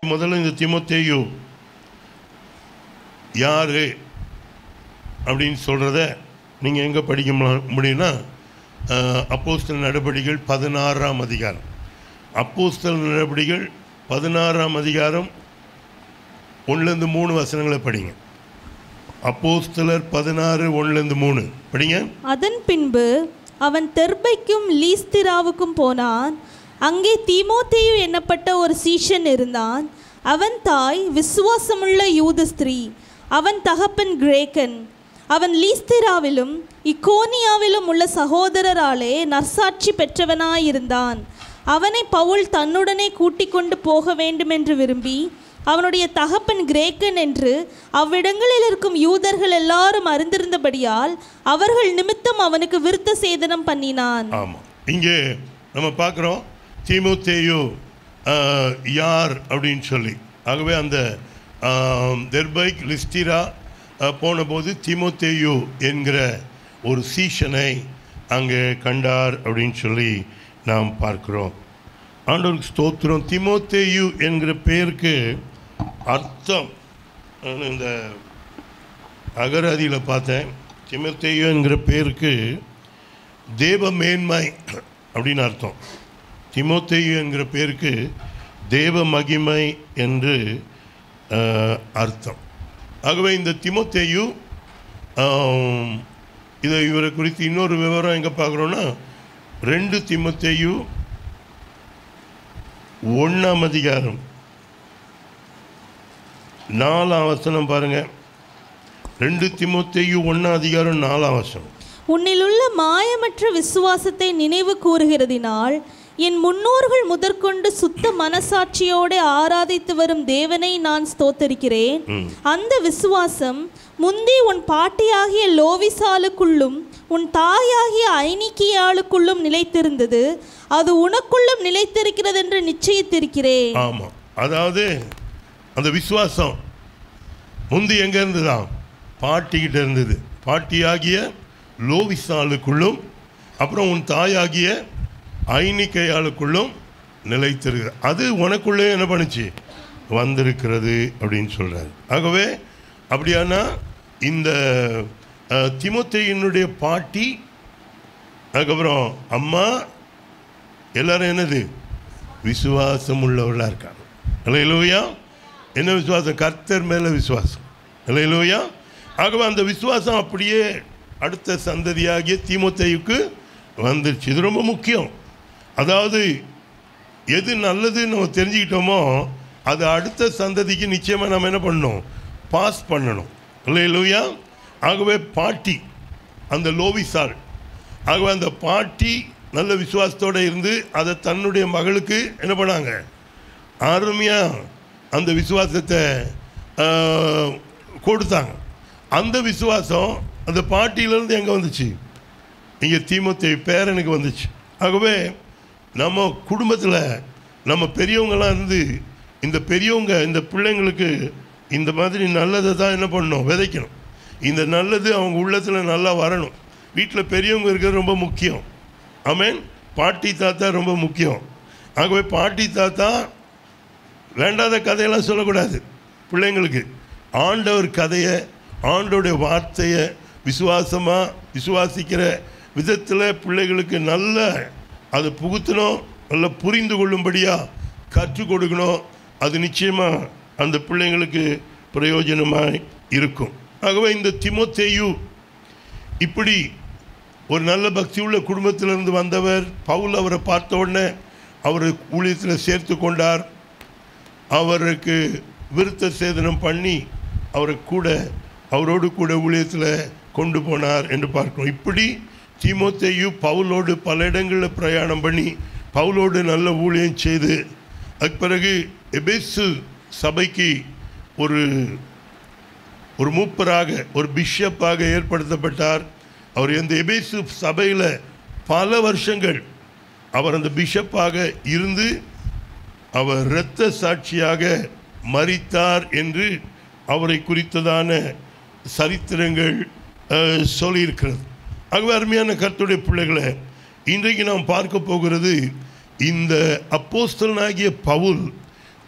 முதல்ல இந்த திமுத்தேயு யாரு அப்படின்னு சொல்கிறத நீங்கள் எங்கே படிக்க மு- முடியும்னா அப்போஸ்தல நடவடிக்கைகள் பதினாறாம் அதிகாரம் அப்போஸ்தல நடவடிக்கைகள் பதினாறாம் அதிகாரம் ஒன்றுலேருந்து மூணு வசனங்களை படிங்க அப்போஸ்தலர் பதினாறு ஒன்றுலேருந்து மூணு படிங்க அதன் பின்பு அவன் தெர்பைக்கும் லீஸ்திராவுக்கும் போனான் அங்கே தீமோத்தேயு என்னப்பட்ட ஒரு சீஷன் இருந்தான் அவன் தாய் விசுவாசமுள்ள யூத ஸ்திரீ அவன் தகப்பன் கிரேக்கன் அவன் லீஸ்திராவிலும் இக்கோனியாவிலும் உள்ள சகோதரராலே நற்சாட்சி பெற்றவனாயிருந்தான் அவனை பவுல் தன்னுடனே கூட்டிக் கொண்டு போக வேண்டுமென்று விரும்பி அவனுடைய தகப்பன் கிரேக்கன் என்று அவ்விடங்களில் இருக்கும் யூதர்கள் எல்லாரும் அறிந்திருந்தபடியால் அவர்கள் நிமித்தம் அவனுக்கு விருத்த சேதனம் பண்ணினான் ஆமாம் இங்கே நம்ம பார்க்குறோம் தீமுத்தேயு ஆஹ், யார் அப்படின்னு சொல்லி ஆகவே அந்த ஆம், தெர்பைக் லிஸ்டிரா ஆஹ், போனபோது தீமோத்தேயு என்கிற ஒரு சீஷனை அங்கே கண்டார் அப்படின்னு சொல்லி நாம் பார்க்கிறோம் ஆண்டவருக்கு ஸ்தோத்திரம் தீமோத்தேயு என்கிற பெயருக்கு அர்த்தம் நான் இந்த அகராதியில் பார்த்தேன் தீமோத்தேயு என்கிற பெயருக்கு தேவ மேன்மை அப்படின்னு அர்த்தம் திமோத்தேயு என்கிற பேருக்கு தேவ மகிமை என்று அஹ், அர்த்தம் ஆகவே இந்த திமோத்தேயு ஆம், இதை இவரை குறித்து இன்னொரு விவரம் எங்கே பார்க்குறோன்னா ரெண்டு திமோத்தேயு ஒன்றாம் அதிகாரம் நாலாம் வசனம் பாருங்கள் ரெண்டு திமோத்தேயு ஒன்றாம் அதிகாரம் நாலாம் வசனம் உன்னிலுள்ள மாயமற்ற விசுவாசத்தை நினைவு கூறுகிறதினால் என் முன்னோர்கள் முதற்கொண்டு சுத்த மனசாட்சியோடு ஆராதித்து வரும் தேவனை நான் ஸ்தோத்தரிக்கிறேன் அந்த விசுவாசம் முந்தி உன் பாட்டியாகிய லோவிசாலுக்குள்ளும் உன் தாயாகிய ஐனிக்கியாளுக்குள்ளும் நிலைத்திருந்தது அது உனக்குள்ளும் நிலைத்திருக்கிறது என்று நிச்சயித்திருக்கிறேன் ஆமாம் அதாவது அந்த விசுவாசம் முந்தி எங்கே இருந்துதான் பாட்டிக்கிட்ட இருந்தது பாட்டியாகிய லோவிசாலுக்குள்ளும் அப்புறம் உன் தாயாகிய ஐனிக்கையாளுக்குள்ளும் நிலைத்திருக்கிறது அது உனக்குள்ளே என்ன பண்ணுச்சு வந்திருக்கிறது அப்படின்னு சொல்கிறாரு ஆகவே அப்படியானா இந்த அஹ், திமோத்தேயினுடைய பாட்டி அதுக்கப்புறம் அம்மா எல்லாரும் என்னது விசுவாசம் உள்ளவர்களாக இருக்காங்க இல்லையிலூயா என்ன விசுவாசம் கர்த்தர் மேலே விசுவாசம் இல்லையிலூயா ஆகவே அந்த விசுவாசம் அப்படியே அடுத்த சந்ததியாகிய தீமோத்தேயுக்கு வந்துருச்சு இது ரொம்ப முக்கியம் அதாவது எது நல்லதுன்னு நம்ம தெரிஞ்சுக்கிட்டோமோ அது அடுத்த சந்ததிக்கு நிச்சயமாக நம்ம என்ன பண்ணணும் பாஸ் பண்ணணும் இல்லையிலூயா ஆகவே பாட்டி அந்த லோவிசால் ஆகவே அந்த பாட்டி நல்ல விசுவாசத்தோடு இருந்து அதை தன்னுடைய மகளுக்கு என்ன பண்ணாங்க அருமையாக அந்த விசுவாசத்தை ஆஹ், கொடுத்தாங்க அந்த விசுவாசம் அந்த பாட்டியிலேருந்து எங்கே வந்துச்சு இங்கே தீமத்தை பேரனுக்கு வந்துச்சு ஆகவே நம்ம குடும்பத்தில் நம்ம பெரியவங்களாம் இருந்து இந்த பெரியவங்க இந்த பிள்ளைங்களுக்கு இந்த மாதிரி நல்லதை தான் என்ன பண்ணணும் விதைக்கணும் இந்த நல்லது அவங்க உள்ளத்தில் நல்லா வரணும் வீட்டில் பெரியவங்க இருக்கிறது ரொம்ப முக்கியம் ஆமென் பாட்டி தாத்தா ரொம்ப முக்கியம் ஆகவே பாட்டி தாத்தா வேண்டாத கதையெல்லாம் சொல்லக்கூடாது பிள்ளைங்களுக்கு ஆண்டவர் கதையை ஆண்டோடைய வார்த்தையை விசுவாசமாக விசுவாசிக்கிற விதத்தில் பிள்ளைகளுக்கு நல்ல அதை புகுத்தணும் நல்லா புரிந்து கொள்ளும்படியாக கற்றுக் கொடுக்கணும் அது நிச்சயமாக அந்த பிள்ளைங்களுக்கு பிரயோஜனமாக இருக்கும் ஆகவே இந்த திமோத்தேயு இப்படி ஒரு நல்ல பக்தி உள்ள குடும்பத்திலிருந்து வந்தவர் பவுல் அவரை பார்த்த உடனே அவரை ஊழியத்தில் சேர்த்து கொண்டார் அவருக்கு விருத்த சேதனம் பண்ணி அவரை கூட அவரோடு கூட ஊழியத்தில் கொண்டு போனார் என்று பார்க்கிறோம் இப்படி தீமோத்தேயு பவுலோடு பல இடங்களில் பிரயாணம் பண்ணி பவுலோடு நல்ல ஊழியம் செய்து அதுக்கு பிறகு எபேசு சபைக்கு ஒரு ஒரு மூப்பராக ஒரு பிஷப்பாக ஏற்படுத்தப்பட்டார் அவர் இந்த எபேசு சபையில் பல வருஷங்கள் அவர் அந்த பிஷப்பாக இருந்து அவர் இரத்த சாட்சியாக மரித்தார் என்று அவரை குறித்ததான சரித்திரங்கள் அஹ், சொல்லியிருக்கிறது ஆகவே அருமையான கர்த்தருடைய பிள்ளைகளை இன்றைக்கு நாம் பார்க்க போகிறது இந்த அப்போஸ்தலனாகிய பவுல்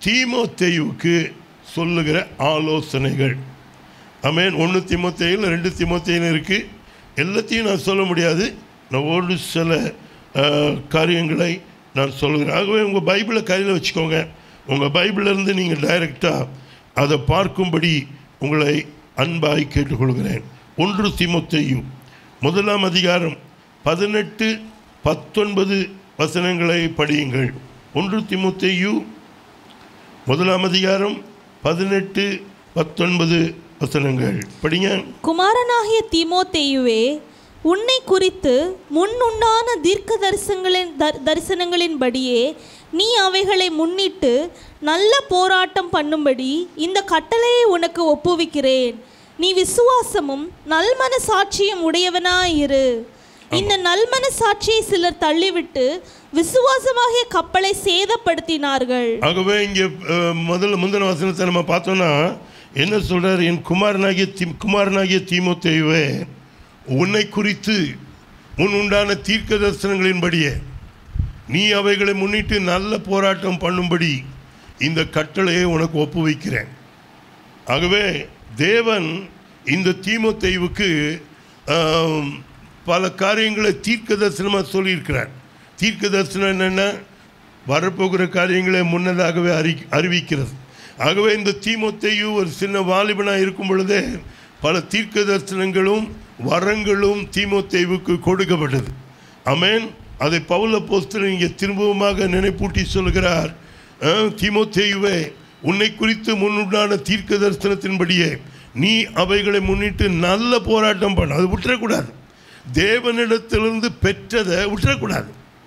தீமோத்தேயுவுக்கு சொல்லுகிற ஆலோசனைகள் ஆமென் ஒன்று தீமோத்தேயில் ரெண்டு தீமோத்தேயில் இருக்குது எல்லாத்தையும் நான் சொல்ல முடியாது நான் ஒரு சில அஹ், காரியங்களை நான் சொல்லுகிறேன் ஆகவே உங்கள் பைபிளை கையில் வச்சுக்கோங்க உங்கள் பைபிளிலிருந்து நீங்கள் டைரெக்டாக அதை பார்க்கும்படி உங்களை அன்பாய் கேட்டுக்கொள்கிறேன் ஒன்று தீமோத்தேயு முதலாம் அதிகாரம் பதினெட்டு பத்தொன்பது வசனங்களை படியுங்கள் ஒன்று தீமோத்தேயு முதலாம் அதிகாரம் பதினெட்டு பத்தொன்பது வசனங்கள் படிங்க குமாரனாகிய தீமோத்தேயுவே உன்னை குறித்து முன்னுண்டான தீர்க்க தரிசனங்களின் தர்- தரிசனங்களின்படியே நீ அவைகளை முன்னிட்டு நல்ல போராட்டம் பண்ணும்படி இந்த கட்டளையை உனக்கு ஒப்புவிக்கிறேன் நீ விசுவாசமும் நல்மன சாட்சியும் உடையவனாயிரு இந்த நல்மன சாட்சியை சிலர் தள்ளிவிட்டு விசுவாசமாகிய கப்பலை சேதப்படுத்தினார்கள் ஆகவே இங்கே அஹ், முதல்ல முந்தின வசனத்தை நம்ம பார்த்தோம்னா என்ன சொல்றார் என் குமாரனாகிய தீ குமாரனாகிய தீமோத்தேயுவே உன்னை குறித்து முன் உண்டான தீர்க்க தரிசனங்களின்படியே நீ அவைகளை முன்னிட்டு நல்ல போராட்டம் பண்ணும்படி இந்த கட்டளையை உனக்கு ஒப்புவிக்கிறேன் ஆகவே தேவன் இந்த தீமோத்தேயுவுக்கு ஆம், பல காரியங்களை தீர்க்க தரிசனமாக சொல்லியிருக்கிறார் தீர்க்க தரிசனம் என்னென்ன வரப்போகிற காரியங்களை முன்னதாகவே அறி அறிவிக்கிறது ஆகவே இந்த தீமோத்தேயு ஒரு சின்ன வாலிபனாக இருக்கும் பொழுதே பல தீர்க்க தரிசனங்களும் வரங்களும் தீமோத்தேயுவுக்கு கொடுக்கப்பட்டது அமேன் அதை பவுல போஸ்தலன் இங்கே திரும்பவுமாக நினைப்பூட்டி சொல்கிறார் அஹ், தீமோத்தேயுவே உன்னை குறித்து முன்னுண்டான தீர்க்க தரிசனத்தின்படியே நீ அவைகளை முன்னிட்டு நல்ல போராட்டம் பண்ண அது விட்டுறக்கூடாது தேவனிடத்திலிருந்து பெற்றதை விட்டுறக்கூடாது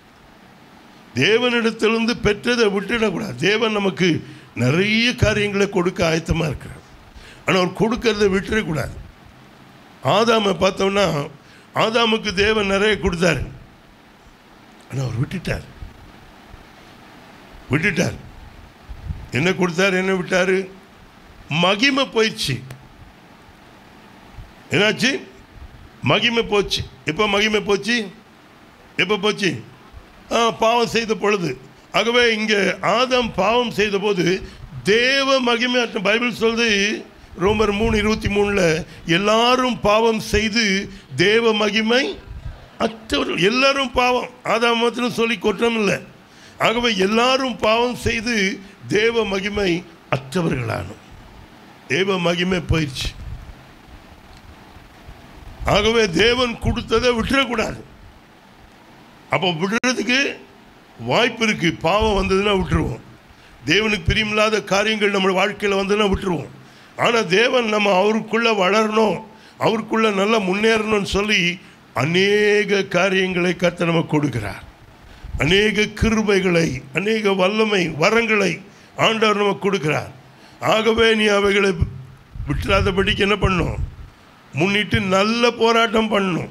தேவனிடத்திலிருந்து பெற்றதை விட்டுடக்கூடாது தேவன் நமக்கு நிறைய காரியங்களை கொடுக்க ஆயத்தமாக இருக்கிறார் ஆனால் அவர் கொடுக்கறதை விட்டுறக்கூடாது ஆதாமை பார்த்தோம்னா ஆதாமுக்கு தேவன் நிறைய கொடுத்தாரு ஆனால் அவர் விட்டுட்டார் விட்டுட்டார் என்ன கொடுத்தார் என்ன விட்டார் மகிமை போயிடுச்சு என்னாச்சு மகிமை போச்சு எப்போ மகிமை போச்சு எப்போ போச்சு ஆ, பாவம் செய்த பொழுது ஆகவே இங்கே ஆதாம் பாவம் செய்த போது தேவ மகிமை பைபிள் சொல்லுது ரோமர் மூணு இருபத்தி மூணில் எல்லாரும் பாவம் செய்து தேவ மகிமை அற்றவர்கள் எல்லாரும் பாவம் ஆதாம் மாத்திரம் சொல்லி குற்றம் இல்லை ஆகவே எல்லாரும் பாவம் செய்து தேவ மகிமை அற்றவர்களானோம் தேவ மகிமை போயிடுச்சு ஆகவே தேவன் கொடுத்ததை விட்டுறக்கூடாது அப்போ விடுறதுக்கு வாய்ப்பு இருக்கு பாவம் வந்ததுன்னா விட்டுருவோம் தேவனுக்கு பிரியமில்லாத காரியங்கள் நம்ம வாழ்க்கையில் வந்ததுன்னா விட்டுருவோம் ஆனால் தேவன் நம்ம அவருக்குள்ள வளரணும் அவருக்குள்ள நல்லா முன்னேறணும்னு சொல்லி அநேக காரியங்களை கர்த்தர் நமக்கு கொடுக்கிறார் அநேக கிருபைகளை அநேக வல்லமை வரங்களை ஆண்டவர் நமக்கு கொடுக்கிறார் ஆகவே நீ அவைகளை விட்டுறாதபடிக்கு என்ன பண்ணும் முன்னிட்டு நல்ல போராட்டம் பண்ணணும்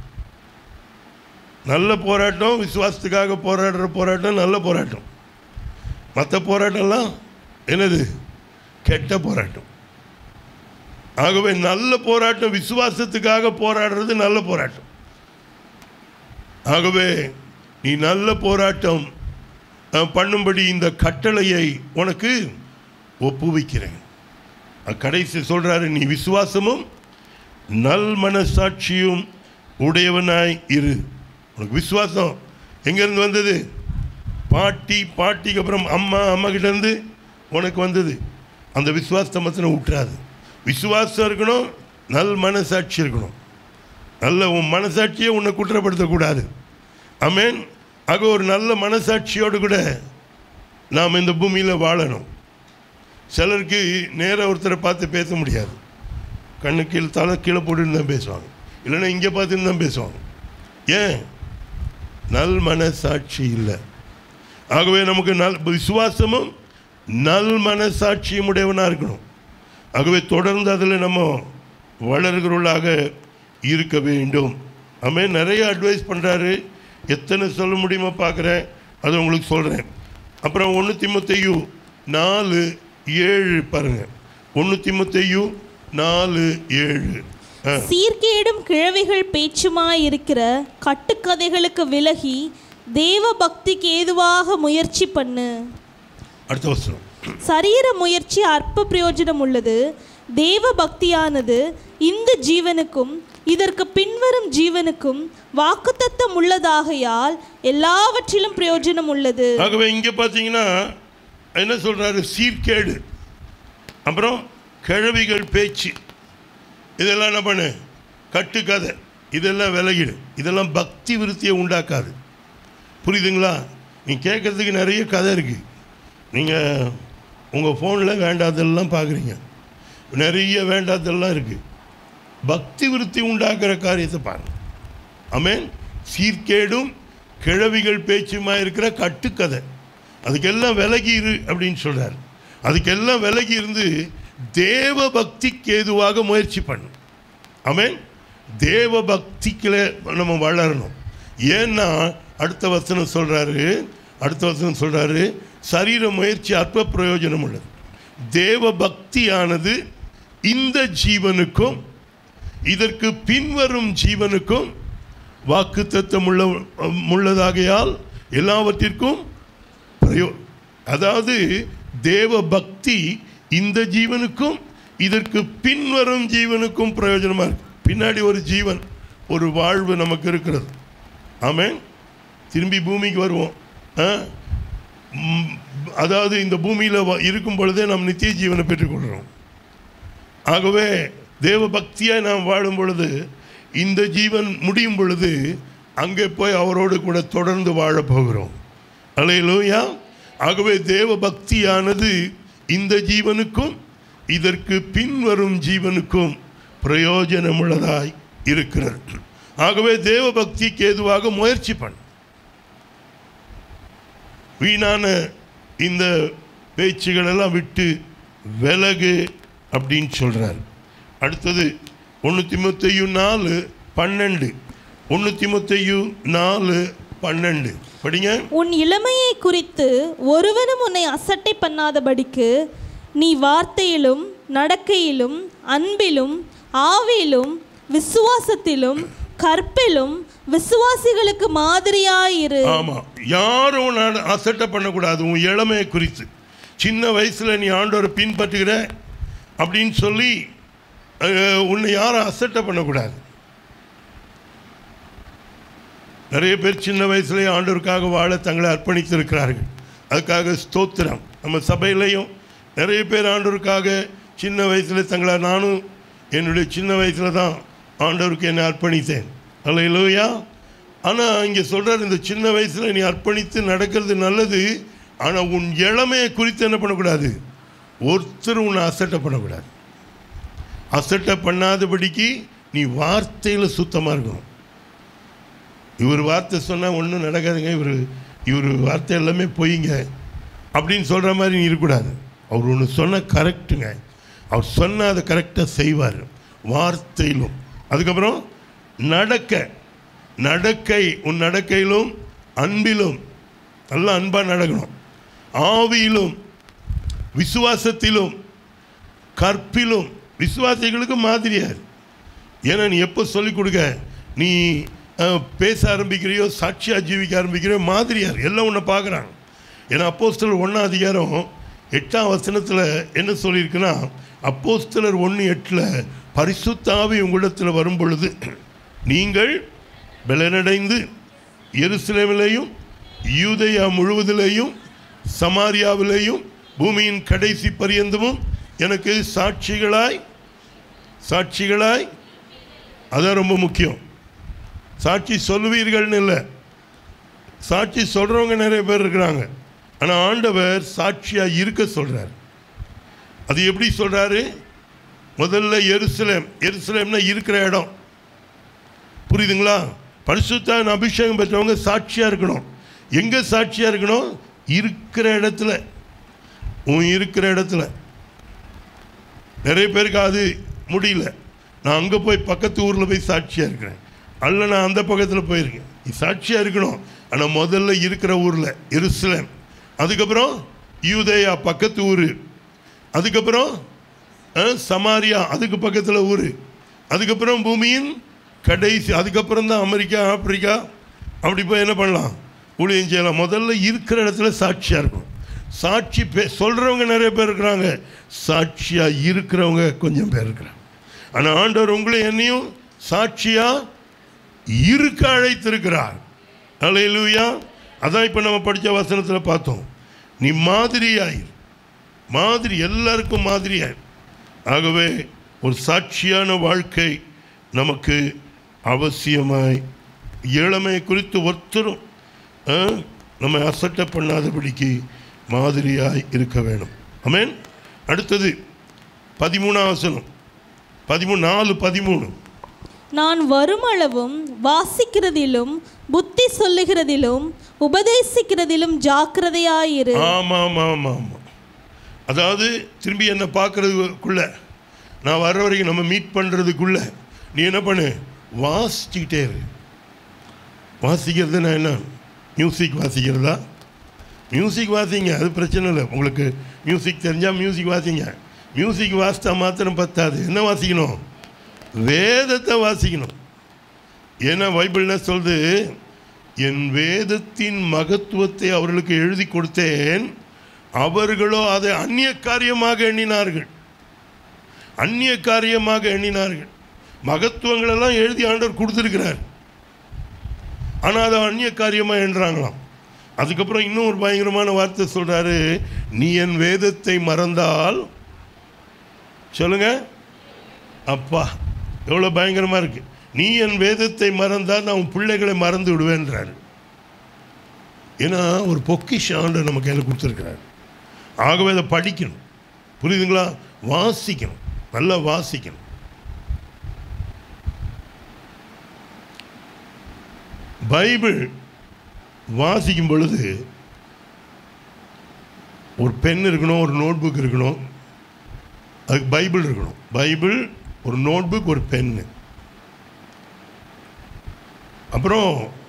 நல்ல போராட்டம் விசுவாசத்துக்காக போராடுற போராட்டம் நல்ல போராட்டம் மற்ற போராட்டம்லாம் என்னது கெட்ட போராட்டம் ஆகவே நல்ல போராட்டம் விசுவாசத்துக்காக போராடுறது நல்ல போராட்டம் ஆகவே நீ நல்ல போராட்டம் அஹ், பண்ணும்படி இந்த கட்டளையை உனக்கு ஒப்புவிக்கிறேன் அஹ், கடைசி சொல்றாரு நீ விசுவாசமும் நல் மனசாட்சியும் உடையவனாய் இரு உனக்கு விசுவாசம் எங்கேருந்து வந்தது பாட்டி பாட்டிக்கு அப்புறம் அம்மா அம்மா கிட்ட இருந்து உனக்கு வந்தது அந்த விசுவாசத்தை மாத்திரம் விட்டுறாது விசுவாசம் இருக்கணும் நல் மனசாட்சி இருக்கணும் நல்ல உன் மனசாட்சியை உன்னை குற்றப்படுத்தக்கூடாது அமேன் ஆக ஒரு நல்ல மனசாட்சியோடு கூட நாம் இந்த பூமியில் வாழணும் சிலருக்கு நேராக ஒருத்தரை பார்த்து பேச முடியாது கண்ணு கீழே தலை கீழே போட்டுன்னு தான் பேசுவாங்க இல்லைன்னா இங்கே பார்த்துன்னு தான் பேசுவாங்க ஏன் நல் மனசாட்சி இல்லை ஆகவே நமக்கு நல் விசுவாசமும் நல் மனசாட்சியும் உடையவனாக இருக்கணும் ஆகவே தொடர்ந்து அதில் நம்ம வளர்கிறவர்களாக இருக்க வேண்டும் அமே நிறைய அட்வைஸ் பண்ணுறாரு எத்தனை சொல்ல முடியுமோ பார்க்குறேன் அதை உங்களுக்கு சொல்கிறேன் அப்புறம் ஒன்று திமுத்தையு நாலு ஏழு பாருங்கள் ஒன்று திமுத்தையு நாலு ஏழு ஆ சீர்கேடும் கிழவிகள் பேச்சுமாயிருக்கிற கட்டுக்கதைகளுக்கு விலகி தேவ பக்திக்கு ஏதுவாக முயற்சி பண்ணு அடுத்த வசனம் சரீர முயற்சி அற்ப பிரயோஜனம் உள்ளது தேவ பக்தியானது இந்த ஜீவனுக்கும் இதற்கு பின்வரும் ஜீவனுக்கும் வாக்குத்தத்தம் உள்ளதாகையால் எல்லாவற்றிலும் பிரயோஜனம் உள்ளது ஆகவே இங்கே பார்த்தீங்கன்னா என்ன சொல்றாரு சீர்கேடு அப்புறம் கிழவிகள் பேச்சு இதெல்லாம் என்ன பண்ணு கட்டுக்கதை இதெல்லாம் விலகிடு இதெல்லாம் பக்தி விருத்தியை உண்டாக்காது புரியுதுங்களா நீ கேட்குறதுக்கு நிறைய கதை இருக்குது நீங்கள் உங்கள் ஃபோனில் வேண்டாதெல்லாம் பார்க்குறீங்க நிறைய வேண்டாதெல்லாம் இருக்குது பக்தி விருத்தி உண்டாக்குற காரியத்தை பாருங்க ஆமென் சீர்கேடும் கிழவிகள் பேச்சுமா இருக்கிற கட்டுக்கதை அதுக்கெல்லாம் விலகி இரு அப்படின்னு சொல்றார் அதுக்கெல்லாம் விலகி இருந்து தேவ பக்திக்கு ஏதுவாக முயற்சி பண்ணு ஆமென் தேவ பக்திக்குள்ள நம்ம வளரணும் ஏன்னா அடுத்த வசனம் சொல்றாரு அடுத்த வசனம் சொல்றாரு சரீர முயற்சி அற்ப பிரயோஜனம் உள்ளது தேவ பக்தியானது இந்த ஜீவனுக்கும் இதற்கு பின்வரும் ஜீவனுக்கும் வாக்கு தத்தம் உள்ள உள்ளதாகையால் எல்லாவற்றிற்கும் பிரயோ அதாவது தேவ பக்தி இந்த ஜீவனுக்கும் இதற்கு பின்வரும் ஜீவனுக்கும் பிரயோஜனமாக இருக்கு பின்னாடி ஒரு ஜீவன் ஒரு வாழ்வு நமக்கு இருக்கிறது ஆமென் திரும்பி பூமிக்கு வருவோம் ஆ? ம், அதாவது இந்த பூமியில் இருக்கும் பொழுதே நாம் நித்திய ஜீவனை பெற்றுக்கொள்கிறோம் ஆகவே தேவ பக்தியாய் நாம் வாழும் பொழுது இந்த ஜீவன் முடியும் பொழுது அங்கே போய் அவரோடு கூட தொடர்ந்து வாழப் போகிறோம் அலையிலூயா ஆகவே தேவ பக்தியானது இந்த ஜீவனுக்கும் இதற்கு பின்வரும் ஜீவனுக்கும் பிரயோஜனமுள்ளதாய் இருக்கிறது ஆகவே தேவ பக்திக்கு ஏதுவாக முயற்சி பண்ணு வீணான இந்த பேச்சுகளெல்லாம் விட்டு விலகு அப்படின்னு சொல்றார் அடுத்தது ஒன்று திமுத்தையும் நாலு பன்னெண்டு ஒன்று திமுத்தையும் நாலு பன்னெண்டு படிங்க உன் இளமையை குறித்து ஒருவனும் உன்னை அசட்டை பண்ணாதபடிக்கு நீ வார்த்தையிலும் நடக்கையிலும் அன்பிலும் ஆவியிலும் விசுவாசத்திலும் கற்பிலும் விசுவாசிகளுக்கு மாதிரியாயிரு ஆமா யாரும் உன்னை அசட்டை பண்ணக்கூடாது உன் இளமையை குறித்து சின்ன வயசுல நீ ஆண்டவரை பின்பற்றுகிற அப்படின்னு சொல்லி அஹ், உன்னை யாரும் அசட்டை பண்ணக்கூடாது நிறைய பேர் சின்ன வயசுலேயே ஆண்டவருக்காக வாழ தங்களை அர்ப்பணித்திருக்கிறார்கள் அதுக்காக ஸ்தோத்திரம் நம்ம சபையிலையும் நிறைய பேர் ஆண்டவருக்காக சின்ன வயசில் தங்களை நானும் என்னுடைய சின்ன வயசில் தான் ஆண்டவருக்கு என்னை அர்ப்பணித்தேன் அல்லையா ஆனால் இங்கே சொல்கிறார் இந்த சின்ன வயசில் நீ அர்ப்பணித்து நடக்கிறது நல்லது ஆனால் உன் இளமையை குறித்து என்ன பண்ணக்கூடாது ஒருத்தர் உன்னை அசட்டை பண்ணக்கூடாது அசட்டை பண்ணாதபடிக்கு நீ வார்த்தையில் சுத்தமாக இருக்கணும் இவர் வார்த்தை சொன்னால் ஒன்றும் நடக்காதுங்க இவர் இவர் வார்த்தை எல்லாமே பொய்ங்க அப்படின்னு சொல்கிற மாதிரி நீ இருக்கக்கூடாது அவர் ஒன்று சொன்ன கரெக்டுங்க அவர் சொன்ன அதை கரெக்டாக செய்வார் வார்த்தையிலும் அதுக்கப்புறம் நடக்க நடக்கை உன் நடக்கையிலும் அன்பிலும் நல்லா அன்பாக நடக்கணும் ஆவியிலும் விசுவாசத்திலும் கற்பிலும் விசுவாசிகளுக்கு மாதிரியார் ஏன்னா நீ எப்போ சொல்லிக் கொடுக்க நீ அஹ், பேச ஆரம்பிக்கிறியோ சாட்சியாக ஜீவிக்க ஆரம்பிக்கிறியோ மாதிரியார் எல்லாம் உன்னை பார்க்குறாங்க ஏன்னா அப்போஸ்தலர் ஒன்றாம் அதிகாரம் எட்டாம் வசனத்தில் என்ன சொல்லியிருக்குன்னா அப்போஸ்தலர் ஒன்று எட்டில் பரிசுத்தாவி உங்களிடத்தில் வரும் பொழுது நீங்கள் பலனடைந்து எருசலேமிலேயும் யூதேயா முழுவதிலேயும் சமாரியாவிலேயும் பூமியின் கடைசி பரியந்தமும் எனக்கு சாட்சிகளாய் சாட்சிகளாய் அதான் ரொம்ப முக்கியம் சாட்சி சொல்லுவீர்கள்னு இல்லை சாட்சி சொல்கிறவங்க நிறைய பேர் இருக்கிறாங்க ஆனால் ஆண்டவர் சாட்சியாக இருக்க சொல்கிறார் அது எப்படி சொல்கிறாரு முதல்ல எருசலேம் எருசலேம்னா இருக்கிற இடம் புரியுதுங்களா பரிசுத்தான் அபிஷேகம் பெற்றவங்க சாட்சியாக இருக்கணும் எங்கே சாட்சியாக இருக்கணும் இருக்கிற இடத்துல உன் இருக்கிற இடத்துல நிறைய பேருக்கு அது முடியல நான் அங்கே போய் பக்கத்து ஊரில் போய் சாட்சியாக இருக்கிறேன் அல்ல நான் அந்த பக்கத்தில் போயிருக்கேன் நீ சாட்சியாக இருக்கணும் ஆனால் முதல்ல இருக்கிற ஊரில் எருசலேம் அதுக்கப்புறம் யூதேயா பக்கத்து ஊர் அதுக்கப்புறம் அஹ், சமாரியா அதுக்கு பக்கத்தில் ஊர் அதுக்கப்புறம் பூமியின் கடைசி அதுக்கப்புறம் தான் அமெரிக்கா ஆப்பிரிக்கா அப்படி போய் என்ன பண்ணலாம் ஊழியம் செய்யலாம் முதல்ல இருக்கிற இடத்துல சாட்சியாக இருக்கும் சாட்சி பே சொல்கிறவங்க நிறைய பேர் இருக்கிறாங்க சாட்சியாக இருக்கிறவங்க கொஞ்சம் பேர் இருக்கிறாங்க ஆனால் ஆண்டவர் உங்களை என்னையும் சாட்சியாக இருக்க அழைத்திருக்கிறார் அலையிலுயா அதான் இப்போ நம்ம படித்த வசனத்தில் பார்த்தோம் நீ மாதிரியாயிரு மாதிரி எல்லாருக்கும் மாதிரியாயிரு ஆகவே ஒரு சாட்சியான வாழ்க்கை நமக்கு அவசியமாய் இளமை குறித்து ஒருத்தரும் ஆ, நம்மை அசட்ட பண்ணாதபடிக்கு மாதிரியாய் இருக்க வேணும் ஆமென் அடுத்தது பதிமூணாம் வசனம் பதிமூணு நாலு பதிமூணு நான் வருமளவும் வாசிக்கிறதிலும் புத்தி சொல்லுகிறதிலும் உபதேசிக்கிறதிலும் ஜாக்கிரதையாயிரு ஆமாம் ஆமாம் ஆமாம் ஆமாம் அதாவது திரும்பி என்னை பார்க்கறதுக்குள்ள நான் வர்ற வரைக்கும் நம்ம மீட் பண்ணுறதுக்குள்ள நீ என்ன பண்ணு வாசிச்சுக்கிட்டே இரு வாசிக்கிறதுனா என்ன மியூசிக் வாசிக்கிறதா மியூசிக் வாசிங்க அது பிரச்சனை இல்லை உங்களுக்கு மியூசிக் தெரிஞ்சால் மியூசிக் வாசிங்க மியூசிக் வாசித்தா மாத்திரம் பத்தாது என்ன வாசிக்கணும் வேதத்தை வாசிக்கணும் ஏன்னா பைபிள் என்ன சொல்லுது என் வேதத்தின் மகத்துவத்தை அவர்களுக்கு எழுதி கொடுத்தேன் அவர்களோ அதை அந்நிய காரியமாக எண்ணினார்கள் அந்நிய காரியமாக எண்ணினார்கள் மகத்துவங்களெல்லாம் எழுதி ஆண்டவர் கொடுத்துருக்கிறார் ஆனால் அதை அந்நிய காரியமாக எண்ணுறாங்களாம் அதுக்கப்புறம் இன்னும் ஒரு பயங்கரமான வார்த்தை சொல்கிறாரு நீ என் வேதத்தை மறந்தால் சொல்லுங்க அப்பா எவ்வளோ பயங்கரமாக இருக்கு நீ என் வேதத்தை மறந்தால் நான் உன் பிள்ளைகளை மறந்து விடுவேன்றாரு ஏன்னா ஒரு பொக்கிஷ ஆண்டு நம்ம கையில் கொடுத்துருக்கிறார் ஆகவே அதை படிக்கணும் புரியுதுங்களா வாசிக்கணும் நல்லா வாசிக்கணும் பைபிள் வாசிக்கும் பொழுது ஒரு பென் இருக்கணும் ஒரு நோட்புக் இருக்கணும் அதுக்கு பைபிள் இருக்கணும் பைபிள் ஒரு நோட்புக் ஒரு பென்னு அப்புறம்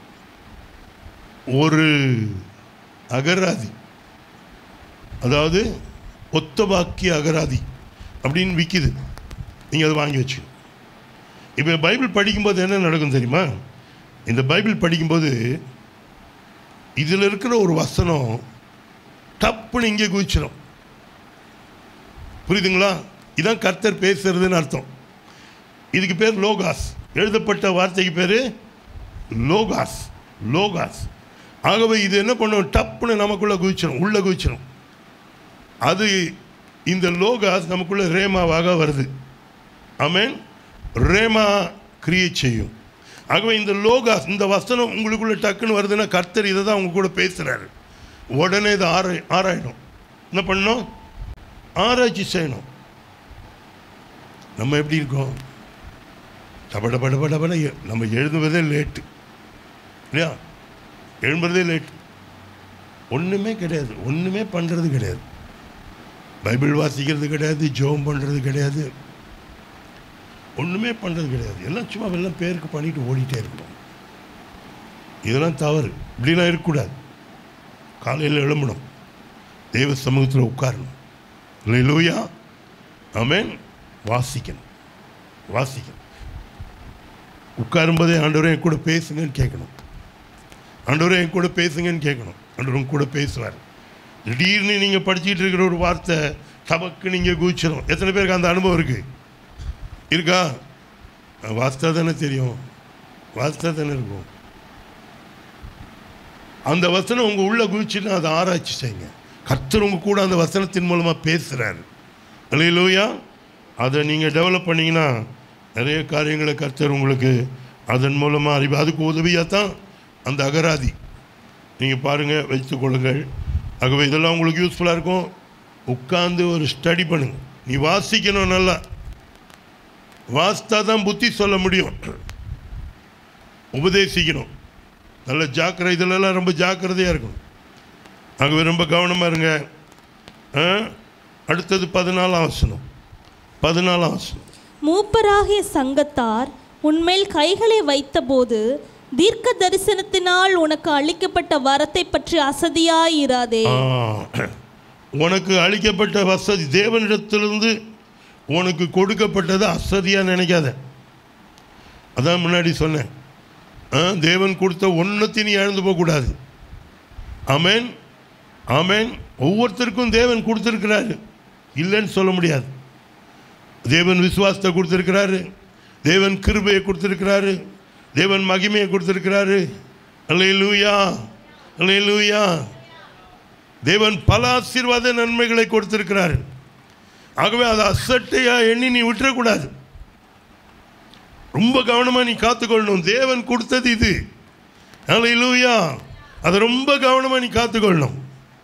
ஒரு அகராதி அதாவது ஒத்த வாக்கிய அகராதி அப்படின்னு விற்கிது நீங்கள் அதை வாங்கி வச்சு இப்போ பைபிள் படிக்கும்போது என்ன நடக்கும் தெரியுமா இந்த பைபிள் படிக்கும்போது இதில் இருக்கிற ஒரு வசனம் டப்புன்னு இங்கே குதிச்சிடும் புரியுதுங்களா இதான் கர்த்தர் பேசுறதுன்னு அர்த்தம் இதுக்கு பேர் லோகாஸ் எழுதப்பட்ட வார்த்தைக்கு பேர் லோகாஸ் லோகாஸ் ஆகவே இது என்ன பண்ணும் டப்புன்னு நமக்குள்ளே குதிச்சிடும் உள்ளே குதிச்சிடும் அது இந்த லோகாஸ் நமக்குள்ள ரேமாவாக வருது ஆமென் ரேமா கிரியேட் செய்யும் ஆகவே இந்த லோகாஸ் இந்த வசனம் உங்களுக்குள்ள டக்குன்னு வருதுன்னா கர்த்தர் இதை தான் உங்க கூட பேசுகிறாரு உடனே இதை ஆராய் ஆராயணும் என்ன பண்ணணும் ஆராய்ச்சி செய்யணும் நம்ம எப்படி இருக்கோம் டப டப டப டபட எ- நம்ம எழுதுவதே லேட்டு இல்லையா எழும்புறதே லேட்டு ஒன்றுமே கிடையாது ஒன்றுமே பண்ணுறது கிடையாது பைபிள் வாசிக்கிறது கிடையாது ஜெபம் பண்ணுறது கிடையாது ஒன்றுமே பண்ணுறது கிடையாது எல்லாம் சும்மா எல்லாம் பேருக்கு பண்ணிட்டு ஓடிட்டே இருக்கணும் இதெல்லாம் தவறு இப்படிலாம் இருக்கக்கூடாது காலையில் எழும்பணும் தெய்வ சமூகத்தில் உட்காரணும் இல்லை லூயா ஆமென் வாசிக்கணும் வாசிக்கணும் உட்காரும்போதே ஆண்டவரே என் கூட பேசுங்கன்னு கேட்கணும் ஆண்டவரே என் கூட பேசுங்கன்னு கேட்கணும் ஆண்டவர் உங்க கூட பேசுவார் திடீர்னு நீங்கள் படிச்சிட்டு இருக்கிற ஒரு வார்த்தை தமக்கு நீங்கள் குதிச்சிடும் எத்தனை பேருக்கு அந்த அனுபவம் இருக்குது இருக்கா வாஸ்தா தானே தெரியும் வாஸ்தா தானே இருக்கும் அந்த வசனம் உங்கள் உள்ள குதிச்சுன்னா அதை ஆராய்ச்சி செய்யுங்க கர்த்தர் உங்க கூட அந்த வசனத்தின் மூலமாக பேசுகிறாரு இல்லையிலூயா அதை நீங்கள் டெவலப் பண்ணீங்கன்னா நிறைய காரியங்களை கர்த்தர் உங்களுக்கு அதன் மூலமாக அறிவு அதுக்கு உதவியாக தான் அந்த அகராதி நீங்கள் பாருங்கள் வைத்துக்கொள்ளுங்கள் ஆகவே இதெல்லாம் உங்களுக்கு யூஸ்ஃபுல்லாக இருக்கும் உட்காந்து ஒரு ஸ்டடி பண்ணுங்க நீ வாசிக்கணும் நல்லா வாசித்தா தான் புத்தி சொல்ல முடியும் உபதேசிக்கணும் நல்ல ஜாக்கிரதை இதிலெல்லாம் ரொம்ப ஜாக்கிரதையாக இருக்கணும் ஆகவே ரொம்ப கவனமாக இருங்க ஆ? அடுத்தது பதினாலாம் வசனம் பதினாலாம் வசனம் மூப்பராகிய சங்கத்தார் உன்மேல் கைகளை வைத்தபோது தீர்க்க தரிசனத்தினால் உனக்கு அளிக்கப்பட்ட வரத்தை பற்றி அசதியாயிராதே ஆ, உனக்கு அளிக்கப்பட்ட வசதி தேவனிடத்திலிருந்து உனக்கு கொடுக்கப்பட்டது அசதியாக நினைக்காத அதான் முன்னாடி சொன்னேன் ஆ, தேவன் கொடுத்த ஒன்றத்தையும் நீ இழந்து போகக்கூடாது ஆமென் ஆமென் ஒவ்வொருத்தருக்கும் தேவன் கொடுத்துருக்கிறாரு இல்லைன்னு சொல்ல முடியாது தேவன் விசுவாசத்தை கொடுத்துருக்கிறாரு தேவன் கிருபையை கொடுத்துருக்கிறாரு தேவன் மகிமையை கொடுத்துருக்கிறாரு அல்லேலூயா அல்லேலூயா தேவன் பல ஆசீர்வாத நன்மைகளை கொடுத்திருக்கிறார் ஆகவே அதை அசட்டையா எண்ணி நீ விட்டுறக்கூடாது ரொம்ப கவனமா நீ காத்துக்கொள்ளணும் தேவன் கொடுத்தது இது அல்லேலூயா அதை ரொம்ப கவனமா நீ காத்துக்கொள்ளணும்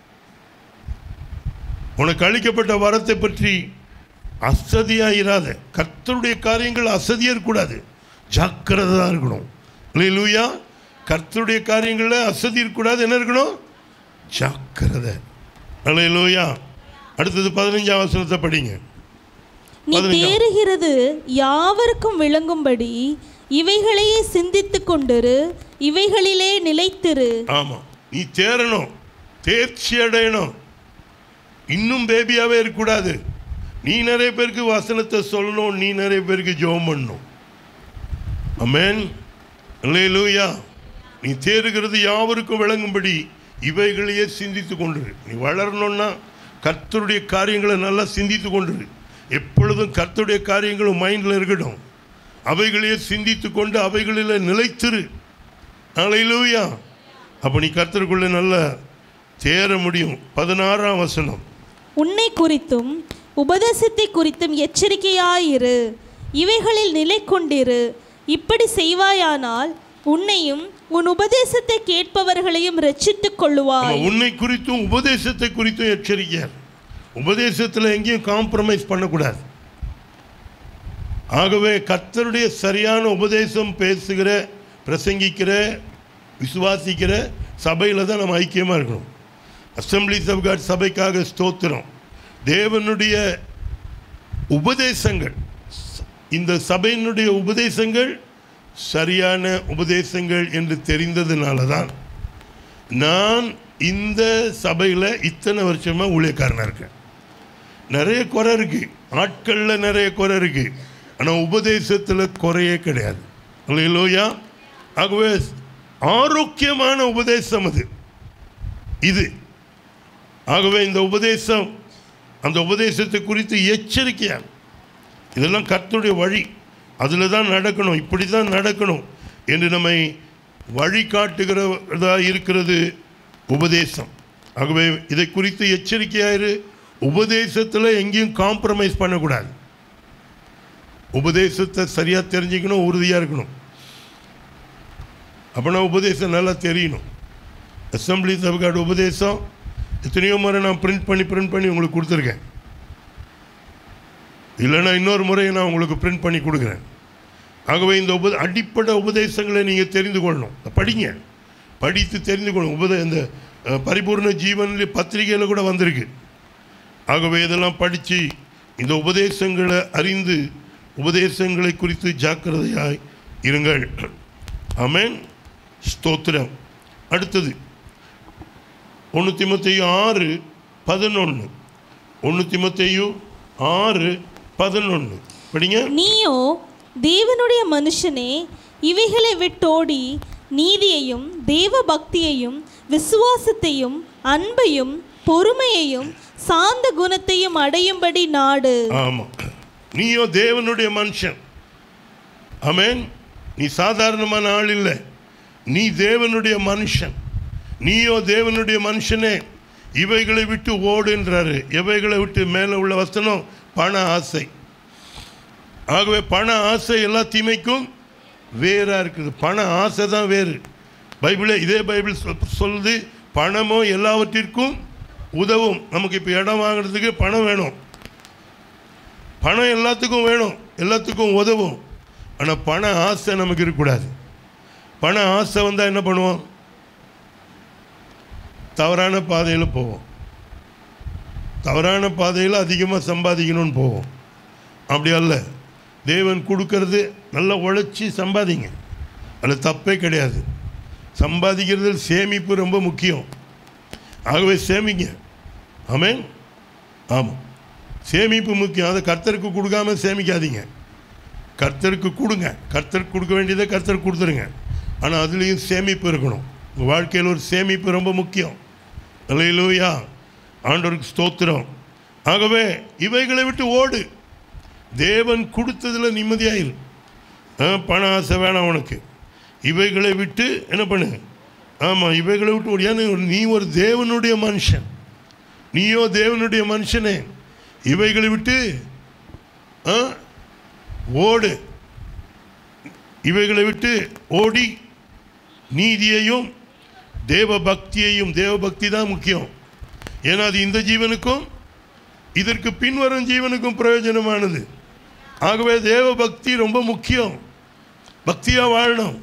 உனக்கு அளிக்கப்பட்ட வரத்தை பற்றி அசதியா இராத கர்த்தருடைய காரியங்கள் அசதியா இருக்கக்கூடாது ஜாக்கிரதா இருக்கணும் அல்லேலூயா கர்த்தருடைய காரியங்களில் அசதி இருக்கக்கூடாது என்ன இருக்கணும் ஜாக்கிரதை அல்லேலூயா அடுத்தது பதினஞ்சாம் வசனத்தை படிங்க நீ பதினஞ்சாம். தேறுகிறது யாவருக்கும் விளங்கும்படி இவைகளையே சிந்தித்துக் கொண்டிரு இவைகளிலே நிலைத்திரு ஆமாம் நீ தேறணும் தேர்ச்சி அடையணும் இன்னும் பேபியாவே இருக்கக்கூடாது நீ நிறைய பேருக்கு வசனத்தை சொல்லணும் நீ நிறைய பேருக்கு ஜெபம் பண்ணணும் அமேன் அல்லேலூயா நீ தேறுகிறது யாவருக்கும் விளங்கும்படி இவைகளையே சிந்தித்து கொண்டிரு நீ வளரணும்னா கர்த்தருடைய காரியங்களை நல்லா சிந்தித்து கொண்டிரு எப்பொழுதும் கர்த்தருடைய காரியங்களும் மைண்டில் இருக்கட்டும் அவைகளையே சிந்தித்து கொண்டு அவைகளில் நிலைத்திரு அல்லேலூயா அப்போ நீ கர்த்தருக்குள்ளே நல்லா தேற முடியும் பதினாறாம் வசனம் உன்னை குறித்தும் உபதேசத்தை குறித்தும் எச்சரிக்கையாயிரு இவைகளில் நிலை கொண்டிரு இப்படி செய்வாயானால் உன்னையும் உன் உபதேசத்தை கேட்பவர்களையும் ரட்சித்துக் ஆமா, கொள்ளுவாய் உன்னை குறித்தும் உபதேசத்தை குறித்தும் எச்சரிக்கையார் உபதேசத்தில் எங்கேயும் காம்ப்ரமைஸ் பண்ணக்கூடாது ஆகவே கர்த்தருடைய சரியான உபதேசம் பேசுகிற பிரசங்கிக்கிற விசுவாசிக்கிற சபையில் தான் நம்ம ஐக்கியமாக இருக்கணும் அசம்பிளிஸ் ஆஃப் காட் சபைக்காக ஸ்தோத்திரம் தேவனுடைய உபதேசங்கள் இந்த சபையினுடைய உபதேசங்கள் சரியான உபதேசங்கள் என்று தெரிந்ததுனால தான் நான் இந்த சபையில் இத்தனை வருஷமாக ஊழியக்காரனாக இருக்கேன் நிறைய குறை இருக்கு ஆட்களில் நிறைய குறை இருக்கு ஆனால் உபதேசத்தில் குறையே கிடையாது இல்லையா ஆகவே ஆரோக்கியமான உபதேசம் அது இது ஆகவே இந்த உபதேசம் அந்த உபதேசத்தை குறித்து எச்சரிக்கையாக இதெல்லாம் கர்த்தருடைய வழி அதில் தான் நடக்கணும் இப்படி தான் நடக்கணும் என்று நம்மை வழிகாட்டுகிறதா இருக்கிறது உபதேசம் ஆகவே இதை குறித்து எச்சரிக்கையாயிரு உபதேசத்தில் எங்கேயும் காம்ப்ரமைஸ் பண்ணக்கூடாது உபதேசத்தை சரியாக தெரிஞ்சுக்கணும் உறுதியாக இருக்கணும் அப்போனா உபதேசம் நல்லா தெரியணும் அசம்பிளி சபகாடு உபதேசம் எத்தனையோ முறை நான் பிரிண்ட் பண்ணி பிரிண்ட் பண்ணி உங்களுக்கு கொடுத்துருக்கேன் இல்லைன்னா இன்னொரு முறை நான் உங்களுக்கு பிரிண்ட் பண்ணி கொடுக்குறேன் ஆகவே இந்த உப அடிப்படை உபதேசங்களை நீங்கள் தெரிந்து கொள்ளணும் இதை படிங்க படித்து தெரிந்து கொள்ளணும் உபதே இந்த அஹ், பரிபூர்ண ஜீவன்ல பத்திரிகையில் கூட வந்திருக்கு ஆகவே இதெல்லாம் படித்து இந்த உபதேசங்களை அறிந்து உபதேசங்களை குறித்து ஜாக்கிரதையாய் இருங்கள் ஆமென் ஸ்தோத்திரம் அடுத்தது ஒன்று திமுத்தையும் ஆறு பதினொன்று ஒன்று திமுத்தையும் ஆறு பதினொன்று படிங்க நீயோ தேவனுடைய மனுஷனே இவைகளை விட்டோடி நீதியையும் தேவ பக்தியையும் விசுவாசத்தையும் அன்பையும் பொறுமையையும் சாந்த குணத்தையும் அடையும்படி நாடு ஆமாம் நீயோ தேவனுடைய மனுஷன் ஆமென் நீ சாதாரணமான ஆள் இல்லை நீ தேவனுடைய மனுஷன் நீயோ தேவனுடைய மனுஷனே இவைகளை விட்டு ஓடுன்றாரு இவைகளை விட்டு மேலே உள்ள வசனம் பண ஆசை ஆகவே பண ஆசை எல்லா தீமைக்கும் வேறா இருக்குது பண ஆசை தான் வேறு பைபிளே இதே பைபிள் சொல்- சொல்லுது பணமோ எல்லாவற்றிற்கும் உதவும் நமக்கு இப்போ இடம் வாங்குறதுக்கு பணம் வேணும் பணம் எல்லாத்துக்கும் வேணும் எல்லாத்துக்கும் உதவும் ஆனால் பண ஆசை நமக்கு இருக்கக்கூடாது பண ஆசை வந்தால் என்ன பண்ணுவோம் தவறான பாதையில் போவோம் தவறான பாதையில் அதிகமாக சம்பாதிக்கணும்னு போவோம் அப்படி அல்ல தேவன் கொடுக்கறது நல்லா உழைச்சி சம்பாதிங்க அதில் தப்பே கிடையாது சம்பாதிக்கிறதில் சேமிப்பு ரொம்ப முக்கியம் ஆகவே சேமிங்க ஆமென் ஆமாம் சேமிப்பு முக்கியம் அதை கர்த்தருக்கு கொடுக்காம சேமிக்காதீங்க கர்த்தருக்கு கொடுங்க கர்த்தருக்கு கொடுக்க வேண்டியதை கர்த்தருக்கு கொடுத்துருங்க ஆனால் அதுலேயும் சேமிப்பு இருக்கணும் உங்கள் வாழ்க்கையில் ஒரு சேமிப்பு ரொம்ப முக்கியம் அல்லேலூயா ஆண்டவருக்கு ஸ்தோத்திரம் ஆகவே இவைகளை விட்டு ஓடு தேவன் கொடுத்ததில் நிம்மதியாயிரு ஆ, பண ஆசை வேணாம் உனக்கு இவைகளை விட்டு என்ன பண்ணு ஆமாம் இவைகளை விட்டு ஓடு ஏன்னா நீ ஒரு தேவனுடைய மனுஷன் நீயோ தேவனுடைய மனுஷனே இவைகளை விட்டு ஆ, ஓடு இவைகளை விட்டு ஓடி நீதியையும் தேவ பக்தியையும் தேவ பக்தி தான் முக்கியம் ஏன்னா அது இந்த ஜீவனுக்கும் இதற்கு பின்வரும் ஜீவனுக்கும் பிரயோஜனமானது ஆகவே தேவ பக்தி ரொம்ப முக்கியம் பக்தியாக வாழணும்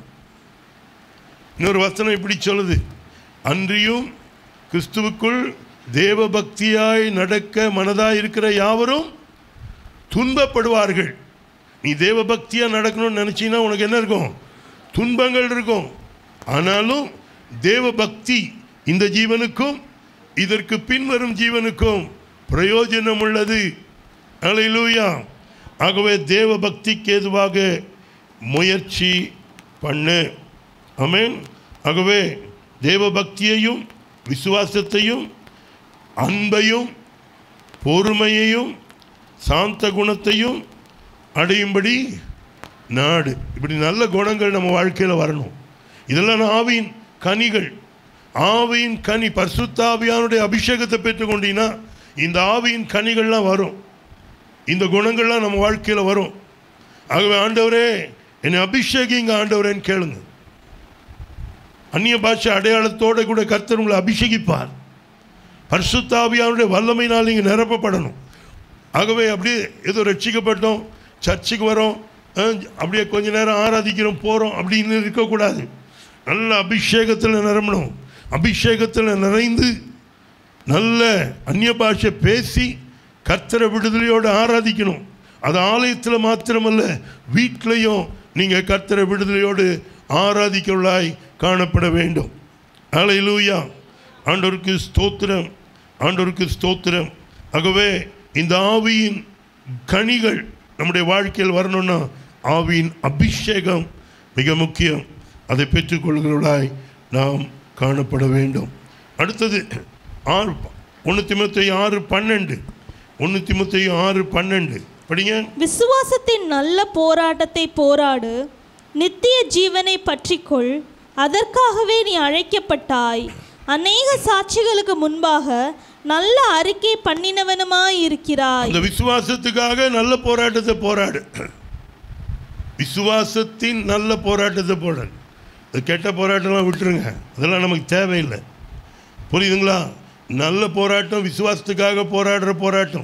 இன்னொரு வசனம் இப்படி சொல்லுது அன்றியும் கிறிஸ்துவுக்குள் தேவ பக்தியாய் நடக்க மனதாய் இருக்கிற யாவரும் துன்பப்படுவார்கள் நீ தேவ பக்தியாக நடக்கணும்னு நினச்சின்னா உனக்கு என்ன இருக்கும் துன்பங்கள் இருக்கும் ஆனாலும் தேவ பக்தி இந்த ஜீவனுக்கும் இதற்கு பின்வரும் ஜீவனுக்கும் பிரயோஜனம் உள்ளது அலையிலூயா ஆகவே தேவ பக்திக்கு ஏதுவாக முயற்சி பண்ணு ஆமென் ஆகவே தேவ பக்தியையும் விசுவாசத்தையும் அன்பையும் பொறுமையையும் சாந்த குணத்தையும் அடையும்படி நாடு இப்படி நல்ல குணங்கள் நம்ம வாழ்க்கையில் வரணும் இதெல்லாம் ஆவியின் கனிகள் ஆவியின் கனி பரிசுத்தாவியானுடைய அபிஷேகத்தை பெற்றுக்கொண்டீங்கன்னா இந்த ஆவியின் கனிகள்லாம் வரும் இந்த குணங்கள்லாம் நம்ம வாழ்க்கையில் வரும் ஆகவே ஆண்டவரே என்னை அபிஷேகிங்க ஆண்டவரேன்னு கேளுங்க அந்நிய பாஷை அடையாளத்தோட கூட கர்த்தர் உங்களை அபிஷேகிப்பார் பரிசுத்தாவியானுடைய வல்லமையினால் நீங்கள் நிரப்பப்படணும் ஆகவே அப்படியே ஏதோ ரட்சிக்கப்பட்டோம் சர்ச்சுக்கு வரோம் அஹ், அப்படியே கொஞ்ச நேரம் ஆராதிக்கிறோம் போகிறோம் அப்படின்னு இருக்கக்கூடாது நல்ல அபிஷேகத்தில் நிரம்பணும் அபிஷேகத்தில் நிறைந்து நல்ல அந்நிய பாஷை பேசி கர்த்தரை விடுதலையோடு ஆராதிக்கணும் அது ஆலயத்தில் மாத்திரமல்ல வீட்டிலையும் நீங்கள் கர்த்தரை விடுதலையோடு ஆராதிக்கலாய் காணப்பட வேண்டும் அலையிலூயா ஆண்டவருக்கு ஸ்தோத்திரம் ஆண்டவருக்கு ஸ்தோத்திரம் ஆகவே இந்த ஆவியின் கனிகள் நம்முடைய வாழ்க்கையில் வரணும்னா ஆவியின் அபிஷேகம் மிக முக்கியம் அதை பெற்றுக்கொள்கிறவர்களாய் நாம் காணப்பட வேண்டும் அடுத்தது ஆறு ஒன்று திமுத்தி ஆறு பன்னெண்டு ஒன்று திமுத்தி ஆறு பன்னெண்டு படிங்க விசுவாசத்தின் நல்ல போராட்டத்தை போராடு நித்திய ஜீவனை பற்றிக்கொள் அதற்காகவே நீ அழைக்கப்பட்டாய் அநேக சாட்சிகளுக்கு முன்பாக நல்ல அறிக்கை பண்ணினவனுமாய் இருக்கிறாய் அந்த விசுவாசத்துக்காக நல்ல போராட்டத்தை போராடு விசுவாசத்தின் நல்ல போராட்டத்தை போராடு அது கெட்ட போராட்டம்லாம் விட்டுருங்க அதெல்லாம் நமக்கு தேவையில்லை புரியுதுங்களா நல்ல போராட்டம் விசுவாசத்துக்காக போராடுற போராட்டம்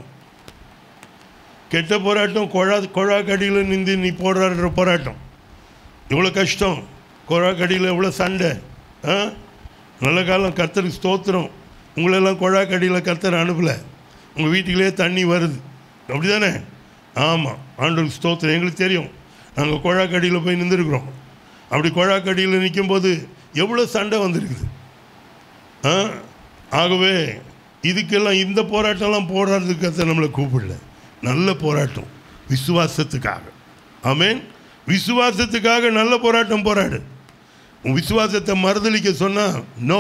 கெட்ட போராட்டம் கொழா கொழா கடியில் நின்று நீ போராடுற போராட்டம் இவ்வளோ கஷ்டம் கொழா கடியில் எவ்வளோ சண்டை ஆ நல்ல காலம் கர்த்தருக்கு ஸ்தோத்திரம் உங்களெல்லாம் கொழா கடியில் கர்த்தர் அனுப்பலை உங்கள் வீட்டுக்குள்ளே தண்ணி வருது அப்படி தானே ஆமாம் ஆண்டவருக்கு ஸ்தோத்திரம் எங்களுக்கு தெரியும் நாங்கள் கொழா கடியில் போய் நின்றுருக்குறோம் அப்படி கொழா கடியில் நிற்கும்போது எவ்வளோ சண்டை வந்திருக்குது ஆ ஆகவே இதுக்கெல்லாம் இந்த போராட்டம்லாம் போராடுறதுக்கு கர்த்தர் நம்மளை கூப்பிடல நல்ல போராட்டம் விசுவாசத்துக்காக ஆமென் விசுவாசத்துக்காக நல்ல போராட்டம் போராடு உன் விசுவாசத்தை மறுதளிக்க சொன்னா நோ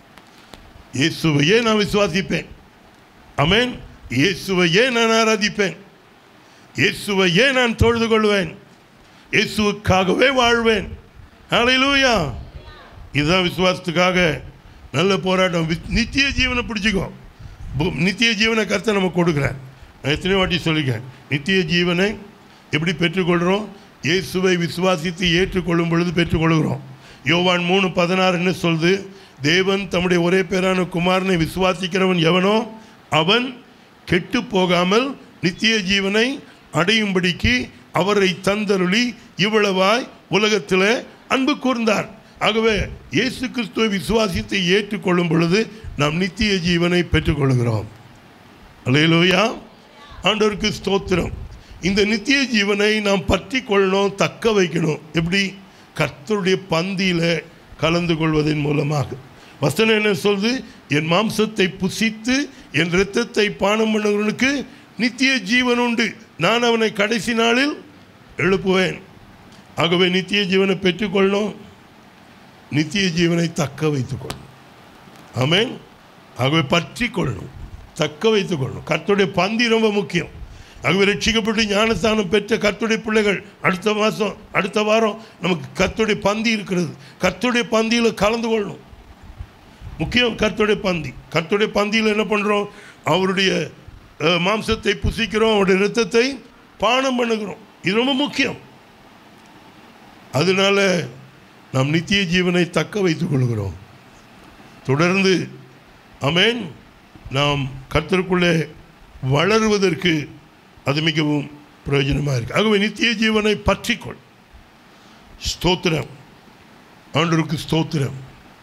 இயேசுவையே நான் விசுவாசிப்பேன் ஆமென் இயேசுவையே நான் ஆராதிப்பேன் இயேசுவையே நான் தொழுது கொள்வேன் இயேசுவுக்காகவே வாழ்வேன் ஹalleluya இதுதான் விசுவாசத்துக்காக நல்ல போராட்டம் வி- நித்திய ஜீவனை பிடிச்சிக்கோ பு- நித்திய ஜீவனை கர்த்தர் நம்ம கொடுக்குறார் நான் எத்தனை வாட்டி சொல்லிக்கிறேன் நித்திய ஜீவனை எப்படி பெற்றுக்கொள்கிறோம் இயேசுவை விசுவாசித்து ஏற்றுக்கொள்ளும் பொழுது பெற்றுக்கொள்கிறோம் யோவான் மூணு பதினாறு என்ன சொல்லுது தேவன் தம்முடைய ஒரே பேரான குமாரனை விசுவாசிக்கிறவன் எவனோ அவன் கெட்டு போகாமல் நித்திய ஜீவனை அடையும்படிக்கு அவரை தந்தருளி இவ்வளவாய் உலகத்தில் அன்பு கூர்ந்தார் ஆகவே இயேசு கிறிஸ்துவை விசுவாசித்து ஏற்றுக்கொள்ளும் பொழுது நாம் நித்திய ஜீவனை பெற்றுக்கொள்கிறோம் அல்லேலூயா ஆண்டவருக்கு ஸ்தோத்திரம் இந்த நித்திய ஜீவனை நாம் பற்றி கொள்ளணும் தக்க வைக்கணும் எப்படி கர்த்தருடைய பந்தியில் கலந்து கொள்வதன் மூலமாக வசனம் என்ன சொல்லுது என் மாம்சத்தை புசித்து என் இரத்தத்தை பானம் பண்ணுகிறவனுக்கு நித்திய ஜீவன் உண்டு நான் அவனை கடைசி நாளில் எழுப்புவேன் ஆகவே நித்திய ஜீவனை பெற்றுக்கொள்ளணும் நித்திய ஜீவனை தக்க வைத்துக்கொள்ளணும் ஆமென் ஆகவே பற்றி கொள்ளணும் தக்க வைத்துக் கொள்ளணும் கர்த்தருடைய பந்தி ரொம்ப முக்கியம் ஆகவே ரட்சிக்கப்பட்டு ஞானஸ்தானம் பெற்ற கர்த்தருடைய பிள்ளைகள் அடுத்த மாதம் அடுத்த வாரம் நமக்கு கர்த்தருடைய பந்தி இருக்கிறது கர்த்தருடைய பந்தியில் கலந்து கொள்ளணும் முக்கியம் கர்த்தருடைய பந்தி கர்த்தருடைய பந்தியில் என்ன பண்ணுறோம் அவருடைய அஹ், மாம்சத்தை புசிக்கிறோம் அவருடைய இரத்தத்தை பானம் பண்ணுகிறோம் இது ரொம்ப முக்கியம் அதனால நாம் நித்திய ஜீவனை தக்க வைத்துக் கொள்கிறோம் தொடர்ந்து அமேன் நாம் கர்த்தருக்குள்ளே வளருவதற்கு அது மிகவும் பிரயோஜனமாக இருக்கு ஆகவே நித்திய ஜீவனை பற்றிக்கொள் ஸ்தோத்திரம் ஆண்டவருக்கு ஸ்தோத்திரம்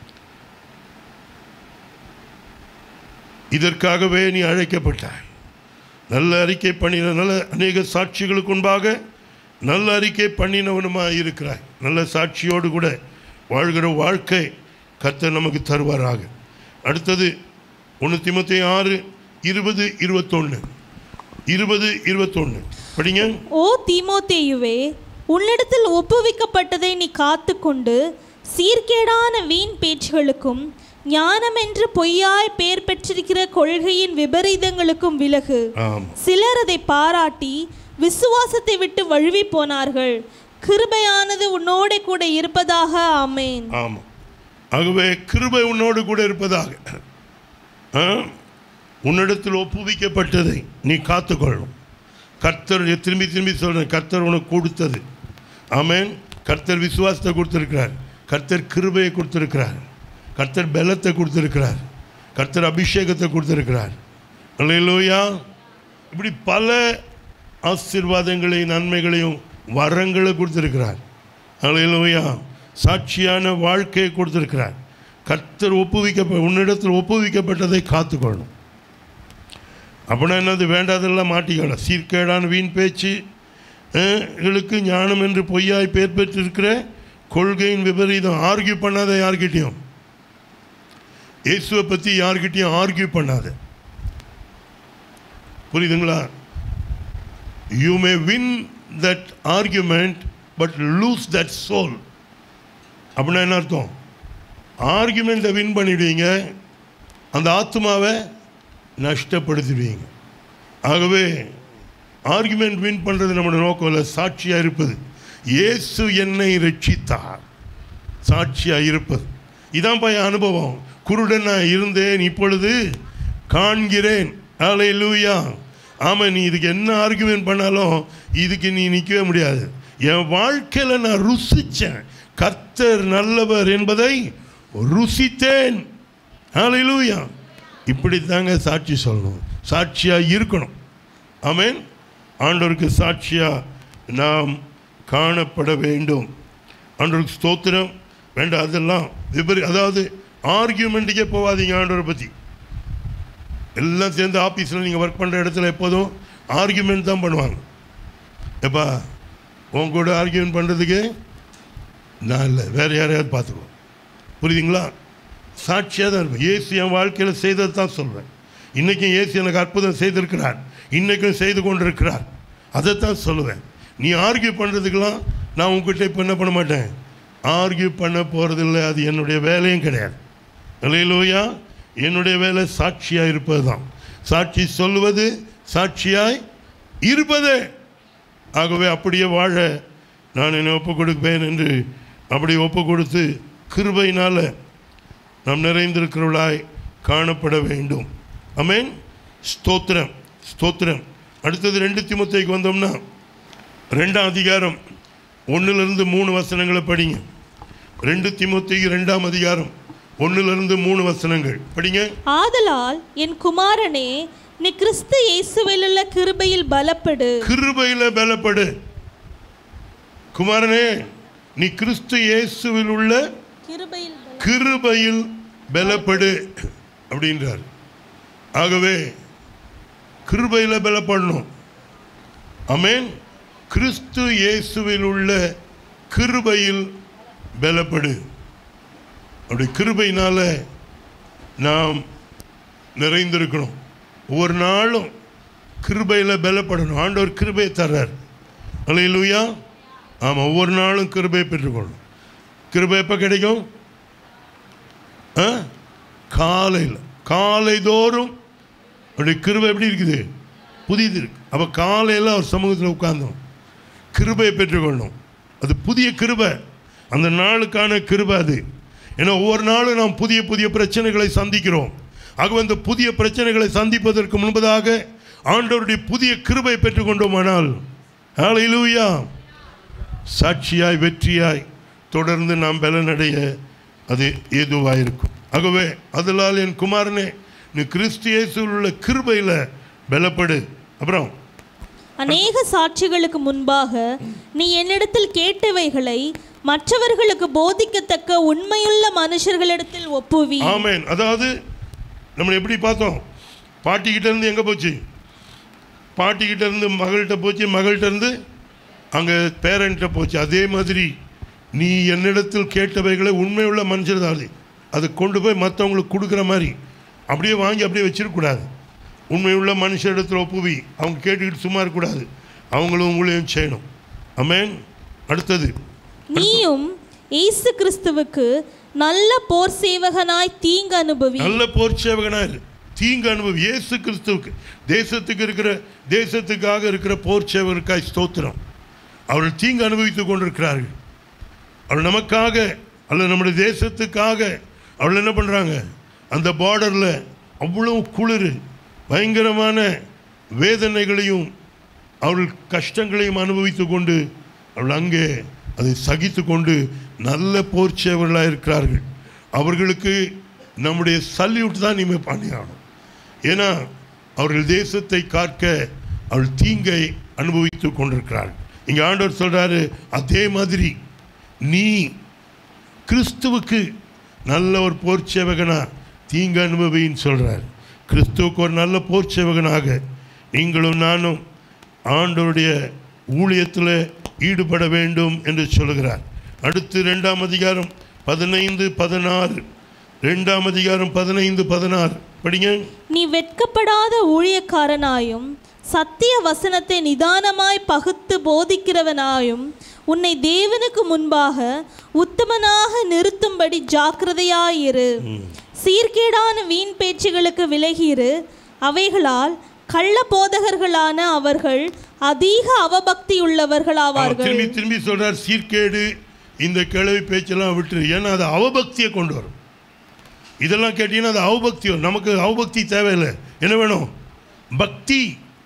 இதற்காகவே நீ அழைக்கப்பட்டாய் நல்ல அறிக்கை பண்ணின நல்ல அநேக சாட்சிகளுக்கு முன்பாக நல்ல அறிக்கை பண்ணினவனுமாய் இருக்கிறாய் நல்ல சாட்சியோடு கூட வாழ்கிற வாழ்க்கை கர்த்தர் நமக்கு தருவாராக அடுத்தது ஒன்று திமுத்தி ஆறு இருபது இருபத்தொன்று இருபது இருபத்தொன்று படிங்க ஓ தீமோத்தேயுவே உன்னிடத்தில் ஒப்புவிக்கப்பட்டதை நீ காத்துக்கொண்டு சீர்கேடான வீண் பேச்சுகளுக்கும் ஞானமென்று பொய்யாய் பெயர் பெற்றிருக்கிற கொள்கையின் விபரீதங்களுக்கும் விலகு ஆமாம் சிலர் அதை பாராட்டி விசுவாசத்தை விட்டு வழுவி போனார்கள் கிருபையானது உன்னோட கூட இருப்பதாக ஆமேன் ஆமாம் ஆகவே கிருபை உன்னோடு கூட இருப்பதாக ஆ? உன்னிடத்தில் ஒப்புவிக்கப்பட்டதை நீ காத்துக்கொள்ளணும் கர்த்தர் திரும்பி திரும்பி சொல்கிறேன் கர்த்தர் உனக்கு கொடுத்தது ஆமென் கர்த்தர் விசுவாசத்தை கொடுத்துருக்கிறார் கர்த்தர் கிருபையை கொடுத்துருக்கிறார் கர்த்தர் பலத்தை கொடுத்துருக்கிறார் கர்த்தர் அபிஷேகத்தை கொடுத்துருக்கிறார் அல்லையிலோயா இப்படி பல ஆசீர்வாதங்களையும் நன்மைகளையும் வரங்களை கொடுத்துருக்கிறார் அல்லையிலோயா சாட்சியான வாழ்க்கையை கொடுத்துருக்கிறார் கர்த்தர் ஒப்புவிக்கப்ப உன்னிடத்தில் ஒப்புவிக்கப்பட்டதை காத்துக்கொள்ளணும் அப்படின்னா என்னது வேண்டாதெல்லாம் மாட்டிக்கலாம் சீர்கேடான வீண் பேச்சு அஹ், களுக்கு ஞானம் என்று பொய்யாய் பேர் பெற்றிருக்கிற கொள்கையின் விபரீதம் ஆர்கியூ பண்ணாத யார்கிட்டயும் இயேசுவை பற்றி யார்கிட்டயும் ஆர்கியூ பண்ணாத புரியுதுங்களா you may win that argument but lose that soul அப்படின்னா என்ன அர்த்தம் ஆர்கியூமெண்ட்டை வின் பண்ணிடுவீங்க அந்த ஆத்மாவை நஷ்டப்படுத்திடுவீங்க ஆகவே ஆர்குமெண்ட் வின் பண்ணுறது நம்மளோட நோக்கம் இல்லை சாட்சியாக இருப்பது இயேசு என்னை ரட்சித்தார் சாட்சியாக இருப்பது இதான் பையன் அனுபவம் குருடன் நான் இருந்தேன் இப்பொழுது காண்கிறேன் ஆலை லூயா ஆமாம் நீ இதுக்கு என்ன ஆர்குமெண்ட் பண்ணாலும் இதுக்கு நீ நிற்கவே முடியாது என் வாழ்க்கையில் நான் ருசித்தேன் கர்த்தர் நல்லவர் என்பதை ருசித்தேன் ஹalleluya இப்படி தாங்க சாட்சி சொல்லணும் சாட்சியாக இருக்கணும் ஆமென் ஆண்டவருக்கு சாட்சியாக நாம் காணப்பட வேண்டும் ஆண்டவருக்கு ஸ்தோத்திரம் வேண்டாம் அதெல்லாம் விபரி அதாவது ஆர்கியூமெண்ட்டுக்கே போகாதீங்க ஆண்டவரை பற்றி எல்லாம் சேர்ந்து ஆஃபீஸில் நீங்கள் ஒர்க் பண்ணுற இடத்துல எப்போதும் ஆர்கியூமெண்ட் தான் பண்ணுவாங்க எப்பா உன் கூட ஆர்கியூமெண்ட் பண்ணுறதுக்கு நான் இல்லை வேறு யாரையாவது பார்த்துக்குவோம் புரியுதுங்களா சாட்சியாக தான் இருக்கும் ஏசு என் வாழ்க்கையில் செய்தது தான் சொல்கிறேன் இன்றைக்கும் ஏசு எனக்கு அற்புதம் செய்திருக்கிறார் இன்றைக்கும் செய்து கொண்டிருக்கிறார் அதைத்தான் சொல்லுவேன் நீ ஆர்கியூ பண்ணுறதுக்கெல்லாம் நான் உங்ககிட்ட இப்போ என்ன பண்ண மாட்டேன் ஆர்கியூ பண்ண போகிறதில்ல அது என்னுடைய வேலையும் கிடையாது இல்லையிலோயா என்னுடைய வேலை சாட்சியாக இருப்பது தான் சாட்சி சொல்லுவது சாட்சியாய் இருப்பதே ஆகவே அப்படியே வாழ நான் என்னை ஒப்பு கொடுப்பேன் என்று அப்படி ஒப்பு கொடுத்து கிருபையினால் நாம் நிறைந்திருக்கிறவளாய் காணப்பட வேண்டும் அமேன் ஸ்தோத்திரம் ஸ்தோத்திரம் அடுத்தது ரெண்டு திமுத்தைக்கு வந்தோம்னா ரெண்டாம் அதிகாரம் ஒன்றிலிருந்து மூணு வசனங்களை படிங்க ரெண்டு திமுத்தைக்கு ரெண்டாம் அதிகாரம் ஒன்றிலிருந்து மூணு வசனங்கள் படிங்க ஆதலால் என் குமாரனே நீ கிறிஸ்து இயேசுவிலுள்ள கிருபையில் பலப்படு கிருபையில் பலப்படு குமாரனே நீ கிறிஸ்து இயேசுவில் உள்ள கிருபையில் கிருபையில் பலப்படு அப்படின்றார் ஆகவே கிருபையில் பலப்படணும் அமேன் கிறிஸ்து இயேசுவில் உள்ள கிருபையில் பலப்படு அப்படி கிருபையினால நாம் நிறைந்திருக்கணும் ஒவ்வொரு நாளும் கிருபையில் பலப்படணும் ஆண்டவர் கிருபை தர்றார் அல்லையிலுயா ஆமாம் ஒவ்வொரு நாளும் கிருபை பெற்றுக்கொள்ளணும் கிருபை எப்போ கிடைக்கும் ஆ காலையில் காலைதோறும் அவருடைய கிருபை எப்படி இருக்குது புதியது இருக்கு அப்போ காலையில் அவர் சமூகத்தில் உட்கார்ந்தோம் கிருபையை பெற்றுக்கொள்ளணும் அது புதிய கிருபை அந்த நாளுக்கான கிருபை அது ஏன்னா ஒவ்வொரு நாளும் நாம் புதிய புதிய பிரச்சனைகளை சந்திக்கிறோம் ஆகவே அந்த புதிய பிரச்சனைகளை சந்திப்பதற்கு முன்பதாக ஆண்டவருடைய புதிய கிருபை பெற்றுக்கொண்டோமானால் ஹalleluya சாட்சியாய் வெற்றியாய் தொடர்ந்து நாம் பலனடைய அது ஏதுவாக இருக்கும் ஆகவே அதனால் என் குமாரனே நீ கிறிஸ்து இயேசுவில் உள்ள கிருபையில் பலப்படு அப்புறம் அநேக சாட்சிகளுக்கு முன்பாக நீ என்னிடத்தில் கேட்டவைகளை மற்றவர்களுக்கு போதிக்கத்தக்க உண்மையுள்ள மனுஷர்களிடத்தில் ஒப்புவி ஆமென் அதாவது நம்ம எப்படி பார்த்தோம் பாட்டிக்கிட்ட இருந்து எங்கே போச்சு பாட்டிக்கிட்ட இருந்து மகள்கிட்ட போச்சு மகள்கிட்ட இருந்து அங்கே பேரண்ட்ட போச்சு அதே மாதிரி நீ என்னிடத்தில் கேட்டவைகளை உண்மையுள்ள மனுஷர் தான் அதை கொண்டு போய் மற்றவங்களுக்கு கொடுக்குற மாதிரி அப்படியே வாங்கி அப்படியே வச்சிருக்கக்கூடாது உண்மையுள்ள மனுஷரிடத்தில் ஒப்புவி அவங்க கேட்டுக்கிட்டு சும்மா இருக்கக்கூடாது அவங்களும் ஊழியம் செய்யணும் ஆமென் அடுத்தது நீயும் இயேசு கிறிஸ்துவுக்கு நல்ல போர் சேவகனாய் தீங்கு அனுபவி நல்ல போர் சேவகனா இரு தீங்கு அனுபவி இயேசு கிறிஸ்துவுக்கு தேசத்துக்கு இருக்கிற தேசத்துக்காக இருக்கிற போர் சேவகருக்காய் ஸ்தோத்திரம் அவர்கள் தீங்கு அனுபவித்துக் கொண்டிருக்கிறார்கள் அவள் நமக்காக அல்ல நம்முடைய தேசத்துக்காக அவள் என்ன பண்ணுறாங்க அந்த பார்டரில் அவ்வளோ குளிர் பயங்கரமான வேதனைகளையும் அவர்கள் கஷ்டங்களையும் அனுபவித்து கொண்டு அவள் அங்கே அதை சகித்து கொண்டு நல்ல போர் சேவர்களாக இருக்கிறார்கள் அவர்களுக்கு நம்முடைய சல்யூட் தான் இனிமேல் பண்ணியாகணும் ஏன்னா அவர்கள் தேசத்தை காக்க அவள் தீங்கை அனுபவித்து கொண்டிருக்கிறார்கள் இங்கே ஆண்டவர் சொல்கிறாரு அதே மாதிரி நீ கிறிஸ்துவுக்கு நல்ல ஒரு போர் சேவகனா தீங்கு அனுபவின்னு சொல்கிறார் கிறிஸ்துவுக்கு ஒரு நல்ல போர் சேவகனாக நீங்களும் நானும் ஆண்டவருடைய ஊழியத்தில் ஈடுபட வேண்டும் என்று சொல்கிறார் அடுத்து ரெண்டாம் அதிகாரம் பதினைந்து பதினாறு ரெண்டாம் அதிகாரம் பதினைந்து பதினாறு படிங்க நீ வெட்கப்படாத ஊழியக்காரனாயும் சத்திய வசனத்தை நிதானமாய் பகுத்து போதிக்கிறவனாயும் உன்னை தேவனுக்கு முன்பாக உத்தமனாக நிறுத்தும்படி ஜாக்கிரதையாயிரு சீர்கேடான வீண் பேச்சுகளுக்கு விலகியிரு அவைகளால் கள்ள போதகர்களான அவர்கள் அதிக அவபக்தி அவர் உள்ளவர்களாவார்கள் திரும்பி திரும்பி சொல்றார் சீர்கேடு இந்த கிழவி பேச்செல்லாம் விட்டுரு ஏன்னா அது அவபக்தியை கொண்டு வரும் இதெல்லாம் கேட்டீங்கன்னா அது அவபக்தி வரும் நமக்கு அவபக்தி தேவையில்லை என்ன வேணும் பக்தி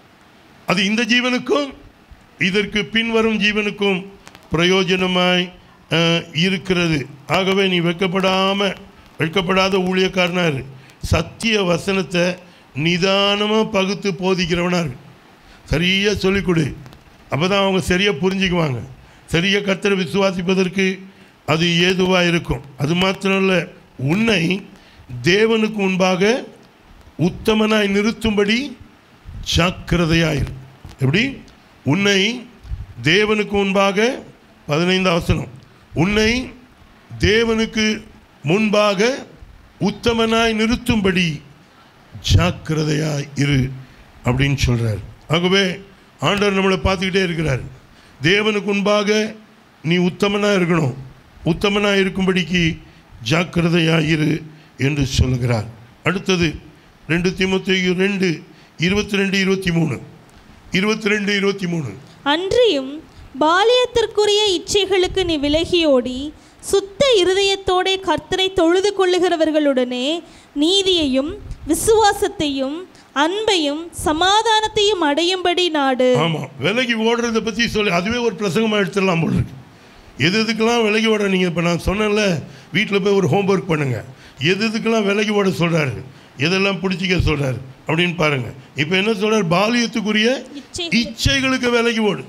அது இந்த ஜீவனுக்கும் இதற்கு பின்வரும் ஜீவனுக்கும் பிரயோஜனமாய் அஹ், இருக்கிறது ஆகவே நீ வெட்கப்படாம வெட்கப்படாத ஊழியக்காரனா இரு சத்திய வசனத்தை நிதானமாக பகுத்து போதிக்கிறவனா இரு சரியாக சொல்லிக் கொடு அப்போ தான் அவங்க சரியாக புரிஞ்சுக்குவாங்க சரியாக கர்த்தரை விசுவாசிப்பதற்கு அது ஏதுவாக இருக்கும் அது மாத்திரம் இல்லை உன்னை தேவனுக்கு முன்பாக உத்தமனாய் நிறுத்தும்படி ஜாக்கிரதையாயிரு எப்படி உன்னை தேவனுக்கு முன்பாக பதினைந்து அவசரம் உன்னை தேவனுக்கு முன்பாக உத்தமனாய் நிறுத்தும்படி ஜாக்கிரதையாய் இரு அப்படின்னு சொல்கிறார் ஆகவே ஆண்டவர் நம்மளை பார்த்துக்கிட்டே இருக்கிறார் தேவனுக்கு முன்பாக நீ உத்தமனாக இருக்கணும் உத்தமனாக இருக்கும்படிக்கு ஜாக்கிரதையாய் இரு என்று சொல்லுகிறார் அடுத்தது ரெண்டு தீமோத்தேயு ரெண்டு இருபத்தி ரெண்டு இருபத்தி மூணு இருபத்தி ரெண்டு இருபத்தி மூணு அன்றியும் பாலியத்திற்குரிய இச்சைகளுக்கு நீ விலகியோடி சுத்த இருதயத்தோடே கர்த்தரை தொழுது கொள்ளுகிறவர்களுடனே நீதியையும் விசுவாசத்தையும் அன்பையும் சமாதானத்தையும் அடையும்படி நாடு ஆமாம் விலகி ஓடுறதை பற்றி சொல்லி அதுவே ஒரு பிரசங்கமாக எடுத்துடலாம் போல் இருக்கு எது எதுக்கெல்லாம் விலகி ஓட நீங்கள் இப்போ நான் சொன்னேன்ல வீட்டில் போய் ஒரு ஹோம்ஒர்க் பண்ணுங்கள் எது எதுக்கெல்லாம் விலகி ஓட சொல்கிறாரு எதெல்லாம் பிடிச்சிக்க சொல்கிறாரு அப்படின்னு பாருங்கள் இப்போ என்ன சொல்கிறார் பாலியத்துக்குரிய இச்சை இச்சைகளுக்கு விலகி ஓடு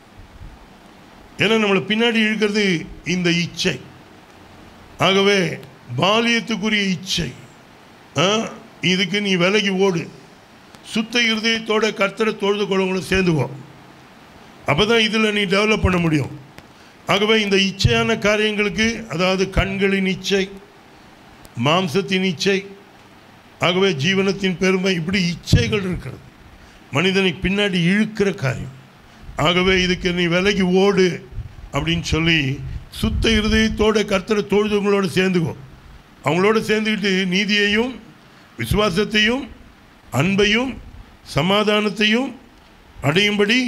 ஏன்னா நம்மளை பின்னாடி இழுக்கிறது இந்த இச்சை ஆகவே பாலியத்துக்குரிய இச்சை ஆ, இதுக்கு நீ விலகி ஓடு சுத்த இருதயத்தோட கர்த்தரை தொழுது கொள்ளவங்களும் சேர்ந்துக்கோ அப்போ தான் இதில் நீ டெவலப் பண்ண முடியும் ஆகவே இந்த இச்சையான காரியங்களுக்கு அதாவது கண்களின் இச்சை மாம்சத்தின் இச்சை ஆகவே ஜீவனத்தின் பெருமை இப்படி இச்சைகள் இருக்கிறது மனிதனை பின்னாடி இழுக்கிற காரியம் ஆகவே இதுக்கு நீ விலகி ஓடு அப்படின்னு சொல்லி சுத்த இருதயத்தோட கர்த்தரை தொழுதுங்களோட சேர்ந்துக்கோ அவங்களோட சேர்ந்துக்கிட்டு நீதியையும் விசுவாசத்தையும் அன்பையும் சமாதானத்தையும் அடையும்படி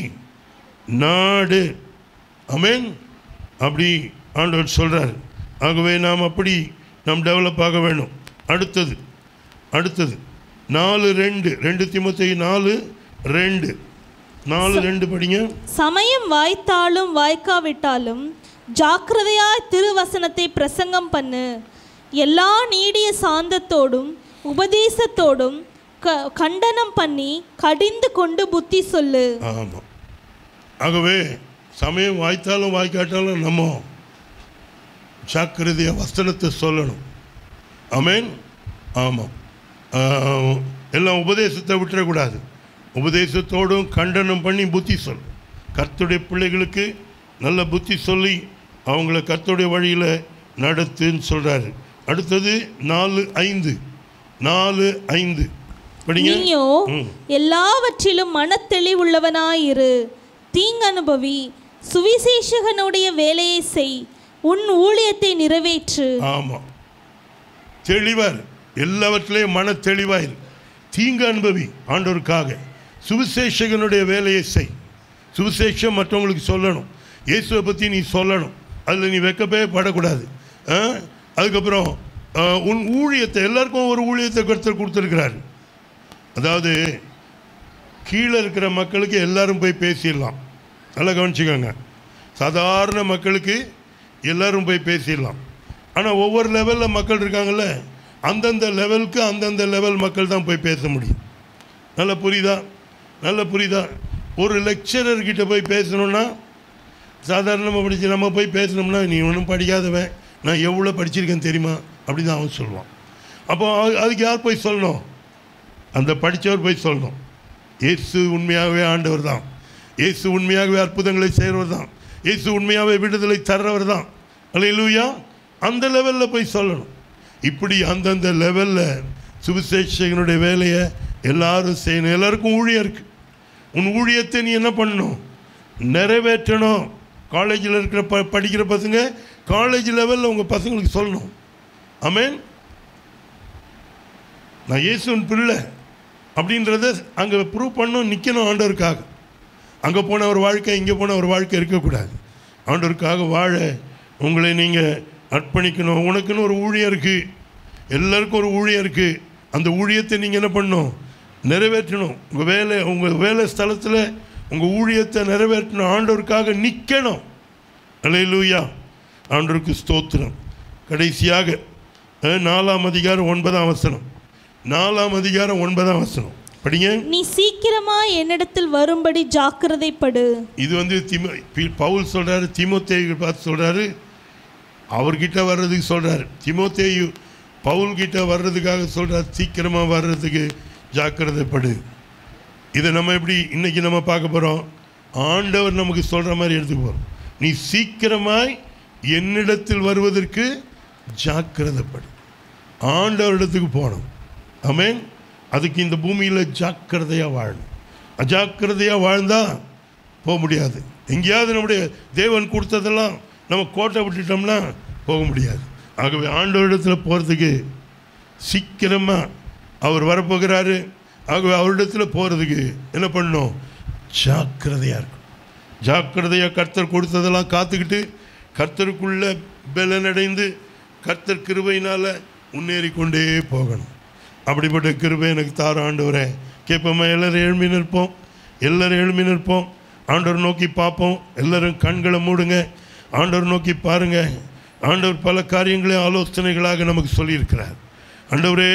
நாடு அமேன் அப்படி ஆண்டவர் சொல்கிறார் ஆகவே நாம் அப்படி நாம் டெவலப் ஆக வேணும் அடுத்தது அடுத்தது நாலு ரெண்டு ரெண்டு திமுத்தி நாலு ரெண்டு நாலு ரெண்டு படிங்க சமயம் வாய்த்தாலும் வாய்க்காவிட்டாலும் ஜாக்கிரதையாய் திருவசனத்தை பிரசங்கம் பண்ணு எல்லா நீடிய சாந்தத்தோடும் உபதேசத்தோடும் க கண்டனம் பண்ணி கடிந்து கொண்டு புத்தி சொல்லு ஆமாம் ஆகவே சமயம் வாய்த்தாலும் வாய்க்காட்டாலும் நம்ம ஜாக்கிரதையாக வசனத்தை சொல்லணும் ஆமென் ஆமாம் ஆஹ், எல்லாம் உபதேசத்தை விட்டுறக்கூடாது உபதேசத்தோடும் கண்டனம் பண்ணி புத்தி சொல் கர்த்தருடைய பிள்ளைகளுக்கு நல்ல புத்தி சொல்லி அவங்கள கர்த்தருடைய வழியில் நடத்துன்னு சொல்கிறாரு அடுத்தது நாலு ஐந்து நாலு ஐந்து படிங்க நீயோ ம். எல்லாவற்றிலும் மனத்தெளிவுள்ளவனாயிரு தீங்கனுபவி சுவிசேஷகனுடைய வேலையை செய் உன் ஊழியத்தை நிறைவேற்று ஆமாம் தெளிவார் எல்லாவற்றிலையும் மன தெளிவாயிரு தீங்கு அனுபவி ஆண்டவருக்காக சுவிசேஷகனுடைய வேலையை செய் சுவிசேஷம் மற்றவங்களுக்கு சொல்லணும் இயேசுவை பற்றி நீ சொல்லணும் அதில் நீ வெக்கப்பே படக்கூடாது ஆ? அதுக்கப்புறம் ஆ, உன் ஊழியத்தை எல்லாருக்கும் ஒரு ஊழியத்தை கருத்தர் கொடுத்துருக்கிறாரு அதாவது கீழே இருக்கிற மக்களுக்கு எல்லாரும் போய் பேசிடலாம் நல்லா கவனிச்சுக்கோங்க சாதாரண மக்களுக்கு எல்லாரும் போய் பேசிடலாம் ஆனால் ஒவ்வொரு லெவலில் மக்கள் இருக்காங்கல்ல அந்தந்த லெவலுக்கு அந்தந்த லெவல் மக்கள் தான் போய் பேச முடியும் நல்லா புரியுதா நல்லா புரியுதா ஒரு லெக்சரர் கிட்ட போய் பேசணும்னா சாதாரணமாக படிச்சு நம்ம போய் பேசணும்னா நீ ஒன்றும் படிக்காதவன் நான் எவ்வளோ படிச்சிருக்கேன் தெரியுமா அப்படி தான் அவன் சொல்லுவான் அப்போ அது- அதுக்கு யார் போய் சொல்லணும் அந்த படித்தவர் போய் சொல்லணும் இயேசு உண்மையாகவே ஆண்டவர் தான் இயேசு உண்மையாகவே அற்புதங்களை செய்கிறவர் தான் இயேசு உண்மையாகவே விடுதலை தர்றவர் தான் அல்லையா அந்த லெவலில் போய் சொல்லணும் இப்படி அந்தந்த லெவலில் சுவிசேஷகனுடைய வேலையை எல்லாரும் செய்யணும் எல்லாருக்கும் ஊழியம் இருக்கு உன் ஊழியத்தை நீ என்ன பண்ணணும் நிறைவேற்றணும் காலேஜில் இருக்கிற ப படிக்கிற பசங்க காலேஜ் லெவலில் உங்கள் பசங்களுக்கு சொல்லணும் ஆமென் நான் இயேசுவின் பிள்ளை அப்படின்றத அங்கே ப்ரூவ் பண்ணணும் நிற்கணும் ஆண்டவருக்காக அங்கே போன ஒரு வாழ்க்கை இங்கே போன ஒரு வாழ்க்கை இருக்கக்கூடாது ஆண்டவருக்காக வாழ உங்களை நீங்கள் அர்ப்பணிக்கணும் உனக்குன்னு ஒரு ஊழியம் இருக்குது எல்லாருக்கும் ஒரு ஊழியம் இருக்குது அந்த ஊழியத்தை நீங்கள் என்ன பண்ணணும் நிறைவேற்றணும் உங்கள் வேலை உங்கள் வேலை ஸ்தலத்தில் உங்கள் ஊழியத்தை நிறைவேற்றணும் ஆண்டவருக்காக நிற்கணும் அல்லேலூயா ஆண்டவருக்கு ஸ்தோத்திரம் கடைசியாக அஹ், நாலாம் அதிகாரம் ஒன்பதாம் வசனம் நாலாம் அதிகாரம் ஒன்பதாம் வசனம் படிங்க நீ சீக்கிரமா என்னிடத்தில் வரும்படி ஜாக்கிரதைப்படு இது வந்து திமோ பி- பவுல் சொல்றாரு திமோத்தேயு பார்த்து சொல்றாரு அவர்கிட்ட வர்றதுக்கு சொல்றாரு திமோத்தேயு பவுல் கிட்ட வர்றதுக்காக சொல்றாரு சீக்கிரமா வர்றதுக்கு ஜாக்கிரதைப்படு இதை நம்ம எப்படி இன்னைக்கு நம்ம பார்க்க போறோம் ஆண்டவர் நமக்கு சொல்ற மாதிரி எடுத்துக்க போறோம் நீ சீக்கிரமாய் என்னிடத்தில் வருவதற்கு ஜாக்கிரதைப்படு ஆண்டவரிடத்துக்கு போகணும் ஆமென் அதுக்கு இந்த பூமியில் ஜாக்கிரதையாக வாழணும் அஜாக்கிரதையாக வாழ்ந்தா போக முடியாது எங்கேயாவது நம்முடைய தேவன் கொடுத்ததெல்லாம் நம்ம கோட்டை விட்டுட்டோம்னா போக முடியாது ஆகவே ஆண்டவரிடத்தில் போகிறதுக்கு சீக்கிரமாக அவர் வரப்போகிறாரு ஆகவே அவரிடத்தில் போகிறதுக்கு என்ன பண்ணணும் ஜாக்கிரதையாக இருக்கும் ஜாக்கிரதையாக கர்த்தர் கொடுத்ததெல்லாம் காத்துக்கிட்டு கர்த்தருக்குள்ள பலனடைந்து கர்த்தர் கிருபையினால் முன்னேறி கொண்டே போகணும் அப்படிப்பட்ட கிருபை எனக்கு தார ஆண்டவரே கேட்போமா எல்லாரும் எழும்பி நிற்போம் எல்லாரும் எழும்பி நிற்போம் ஆண்டவர் நோக்கி பார்ப்போம் எல்லாரும் கண்களை மூடுங்க ஆண்டவர் நோக்கி பாருங்க ஆண்டவர் பல காரியங்களையும் ஆலோசனைகளாக நமக்கு சொல்லியிருக்கிறார் ஆண்டவரே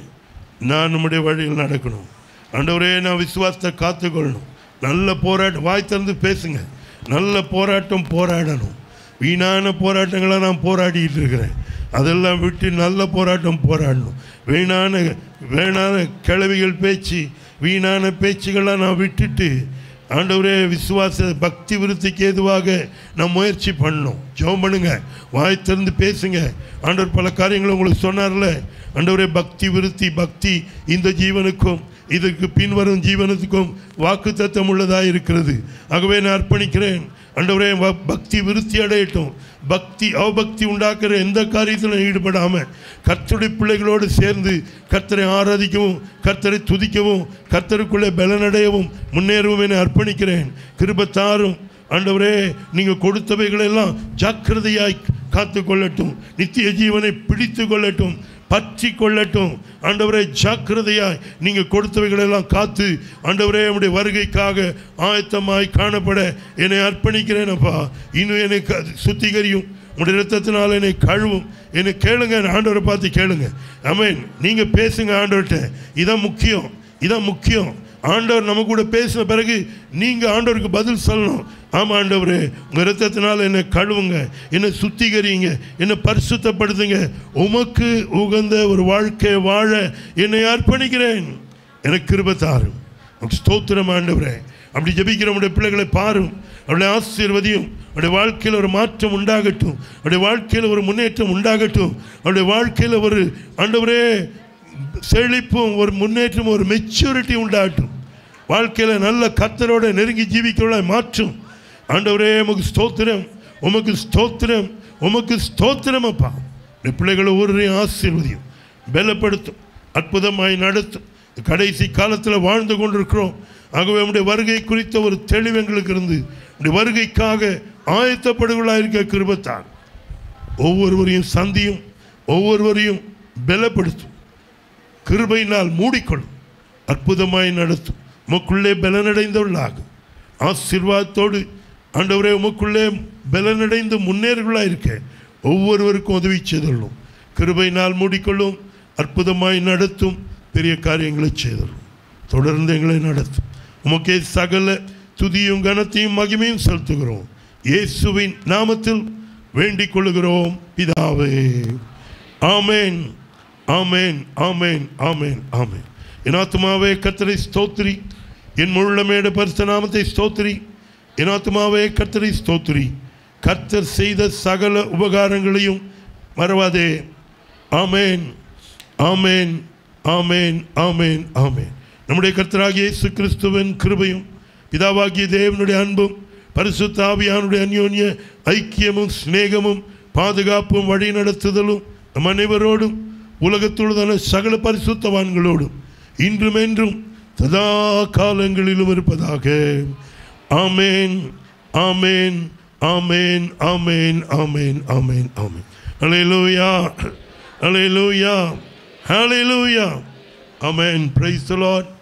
நான் நம்முடைய வழியில் நடக்கணும் ஆண்டவரே நான் விசுவாசத்தை காத்துக்கொள்ளணும் நல்ல போராட்டம் வாய் திறந்து பேசுங்க நல்ல போராட்டம் போராடணும் வீணான போராட்டங்களை நான் போராடிட்டு இருக்கிறேன் அதெல்லாம் விட்டு நல்ல போராட்டம் போராடணும் வீணான வேணான கிளவிகள் பேச்சு வீணான பேச்சுகளை நான் விட்டுட்டு ஆண்டவரே விசுவாச பக்தி விருத்திக்கு ஏதுவாக நான் முயற்சி பண்ணணும் ஜெபம் பண்ணுங்க வாய் திறந்து பேசுங்க ஆண்டவர் பல காரியங்களை உங்களுக்கு சொன்னார்ல ஆண்டவரே பக்தி விருத்தி பக்தி இந்த ஜீவனுக்கும் இதற்கு பின்வரும் ஜீவனத்துக்கும் வாக்கு தத்தம் உள்ளதாக இருக்கிறது ஆகவே நான் அர்ப்பணிக்கிறேன் ஆண்டவரே வ- பக்தி விருத்தி அடையட்டும் பக்தி அவபக்தி உண்டாக்குற எந்த காரியத்திலும் ஈடுபடாமல் கர்த்தருடைய பிள்ளைகளோடு சேர்ந்து கர்த்தரை ஆராதிக்கவும் கர்த்தரை துதிக்கவும் கர்த்தருக்குள்ளே பலனடையவும் முன்னேறவும் என அர்ப்பணிக்கிறேன் கிருபத்தாரும் ஆண்டவரே நீங்கள் கொடுத்தவைகளெல்லாம் ஜாக்கிரதையாய் காத்து கொள்ளட்டும் நித்திய ஜீவனை பிடித்து கொள்ளட்டும் பற்றி கொள்ளட்டும் ஆண்டவரே ஜாக்கிரதையாய் நீங்கள் கொடுத்தவைகளெல்லாம் காத்து ஆண்டவரே உடைய வருகைக்காக ஆயத்தமாய் காணப்பட என்னை அர்ப்பணிக்கிறேன் அப்பா இன்னும் என்னை க- சுத்திகரியும் உடைய ரத்தத்தினால் என்னை கழுவும் என்னை கேளுங்க ஆண்டவரை பார்த்து கேளுங்க அமேன் நீங்கள் பேசுங்க ஆண்டவர்கிட்ட இதான் முக்கியம் இதான் முக்கியம் ஆண்டவர் நம்ம கூட பேசின பிறகு நீங்கள் ஆண்டவருக்கு பதில் சொல்லணும் ஆமாம் ஆண்டவரே உங்கள் ரத்தத்தினால் என்னை கழுவுங்க என்னை சுத்திகரிங்க என்னை பரிசுத்தப்படுத்துங்க உமக்கு உகந்த ஒரு வாழ்க்கையை வாழ என்னை அர்ப்பணிக்கிறேன் எனக்கு கிருபை தாரும் உமக்கு ஸ்தோத்திரம் ஆண்டவரே அப்படி ஜெபிக்கிற உடைய பிள்ளைகளை பாரும் அவருடைய ஆசீர்வதியும் அவருடைய வாழ்க்கையில் ஒரு மாற்றம் உண்டாகட்டும் அவருடைய வாழ்க்கையில் ஒரு முன்னேற்றம் உண்டாகட்டும் அவருடைய வாழ்க்கையில் ஒரு ஆண்டவரே செழிப்பும் ஒரு முன்னேற்றம் ஒரு மெச்சூரிட்டி உண்டாகட்டும் வாழ்க்கையில் நல்ல கத்தரோட நெருங்கி ஜீவிக்கிறவளை மாற்றும் ஆண்டவரே உமக்கு ஸ்தோத்திரம் உமக்கு ஸ்தோத்திரம் உமக்கு ஸ்தோத்திரம் அப்பா இந்த பிள்ளைகளை ஒருவரையும் ஆசீர்வதியும் பலப்படுத்தும் அற்புதமாய் நடத்தும் கடைசி காலத்தில் வாழ்ந்து கொண்டிருக்கிறோம் ஆகவே நம்முடைய வருகை குறித்த ஒரு தெளிவு எங்களுக்கு இருந்து நம்முடைய வருகைக்காக ஆயத்தப்படுகளாக இருக்க கிருபத்தான் ஒவ்வொருவரையும் சந்தியும் ஒவ்வொருவரையும் பலப்படுத்தும் கிருபையினால் மூடிக்கொள்ளும் அற்புதமாய் நடத்தும் உமக்குள்ளே பலனடைந்தவர்களாகும் ஆசீர்வாதத்தோடு ஆண்டவரே உமக்குள்ளே பலனடைந்து முன்னேறுகளாக இருக்க ஒவ்வொருவருக்கும் உதவி செய்துள்ளோம் கிருபையினால் மூடிக்கொள்ளும் அற்புதமாய் நடத்தும் பெரிய காரியங்களை செய்துள்ளோம் தொடர்ந்து எங்களை நடத்தும் உமக்கே சகல துதியும் கனத்தையும் மகிமையும் செலுத்துகிறோம் இயேசுவின் நாமத்தில் வேண்டிக் கொள்ளுகிறோம் பிதாவே ஆமேன் ஆமேன் ஆமேன் ஆமேன் ஆமேன் என் ஆத்துமாவே கர்த்தரை ஸ்தோத்திரி என் முள்ளமேட பரிசு நாமத்தை ஸ்தோத்திரி என் ஆத்துமாவே கர்த்தரை ஸ்தோத்திரி கர்த்தர் செய்த சகல உபகாரங்களையும் மறவாதே ஆமேன் ஆமேன் ஆமேன் ஆமேன் ஆமேன் நம்முடைய கர்த்தராகிய இயேசு கிறிஸ்துவின் கிருபையும் பிதாவாகிய தேவனுடைய அன்பும் பரிசுத்த ஆவியானுடைய அந்யோன்ய ஐக்கியமும் சிநேகமும் பாதுகாப்பும் வழி நடத்துதலும் நம் அனைவரோடும் உலகத்துள்ளதான சகல பரிசுத்தவான்களோடும் இன்றும் என்றும் சதா காலங்களிலும் இருப்பதாக ஆமேன் ஆமேன் ஆமேன் ஆமேன் ஆமேன் ஆமேன் ஆமேன் ஹalleluya ஹalleluya ஹalleluya ஆமென் praise the lord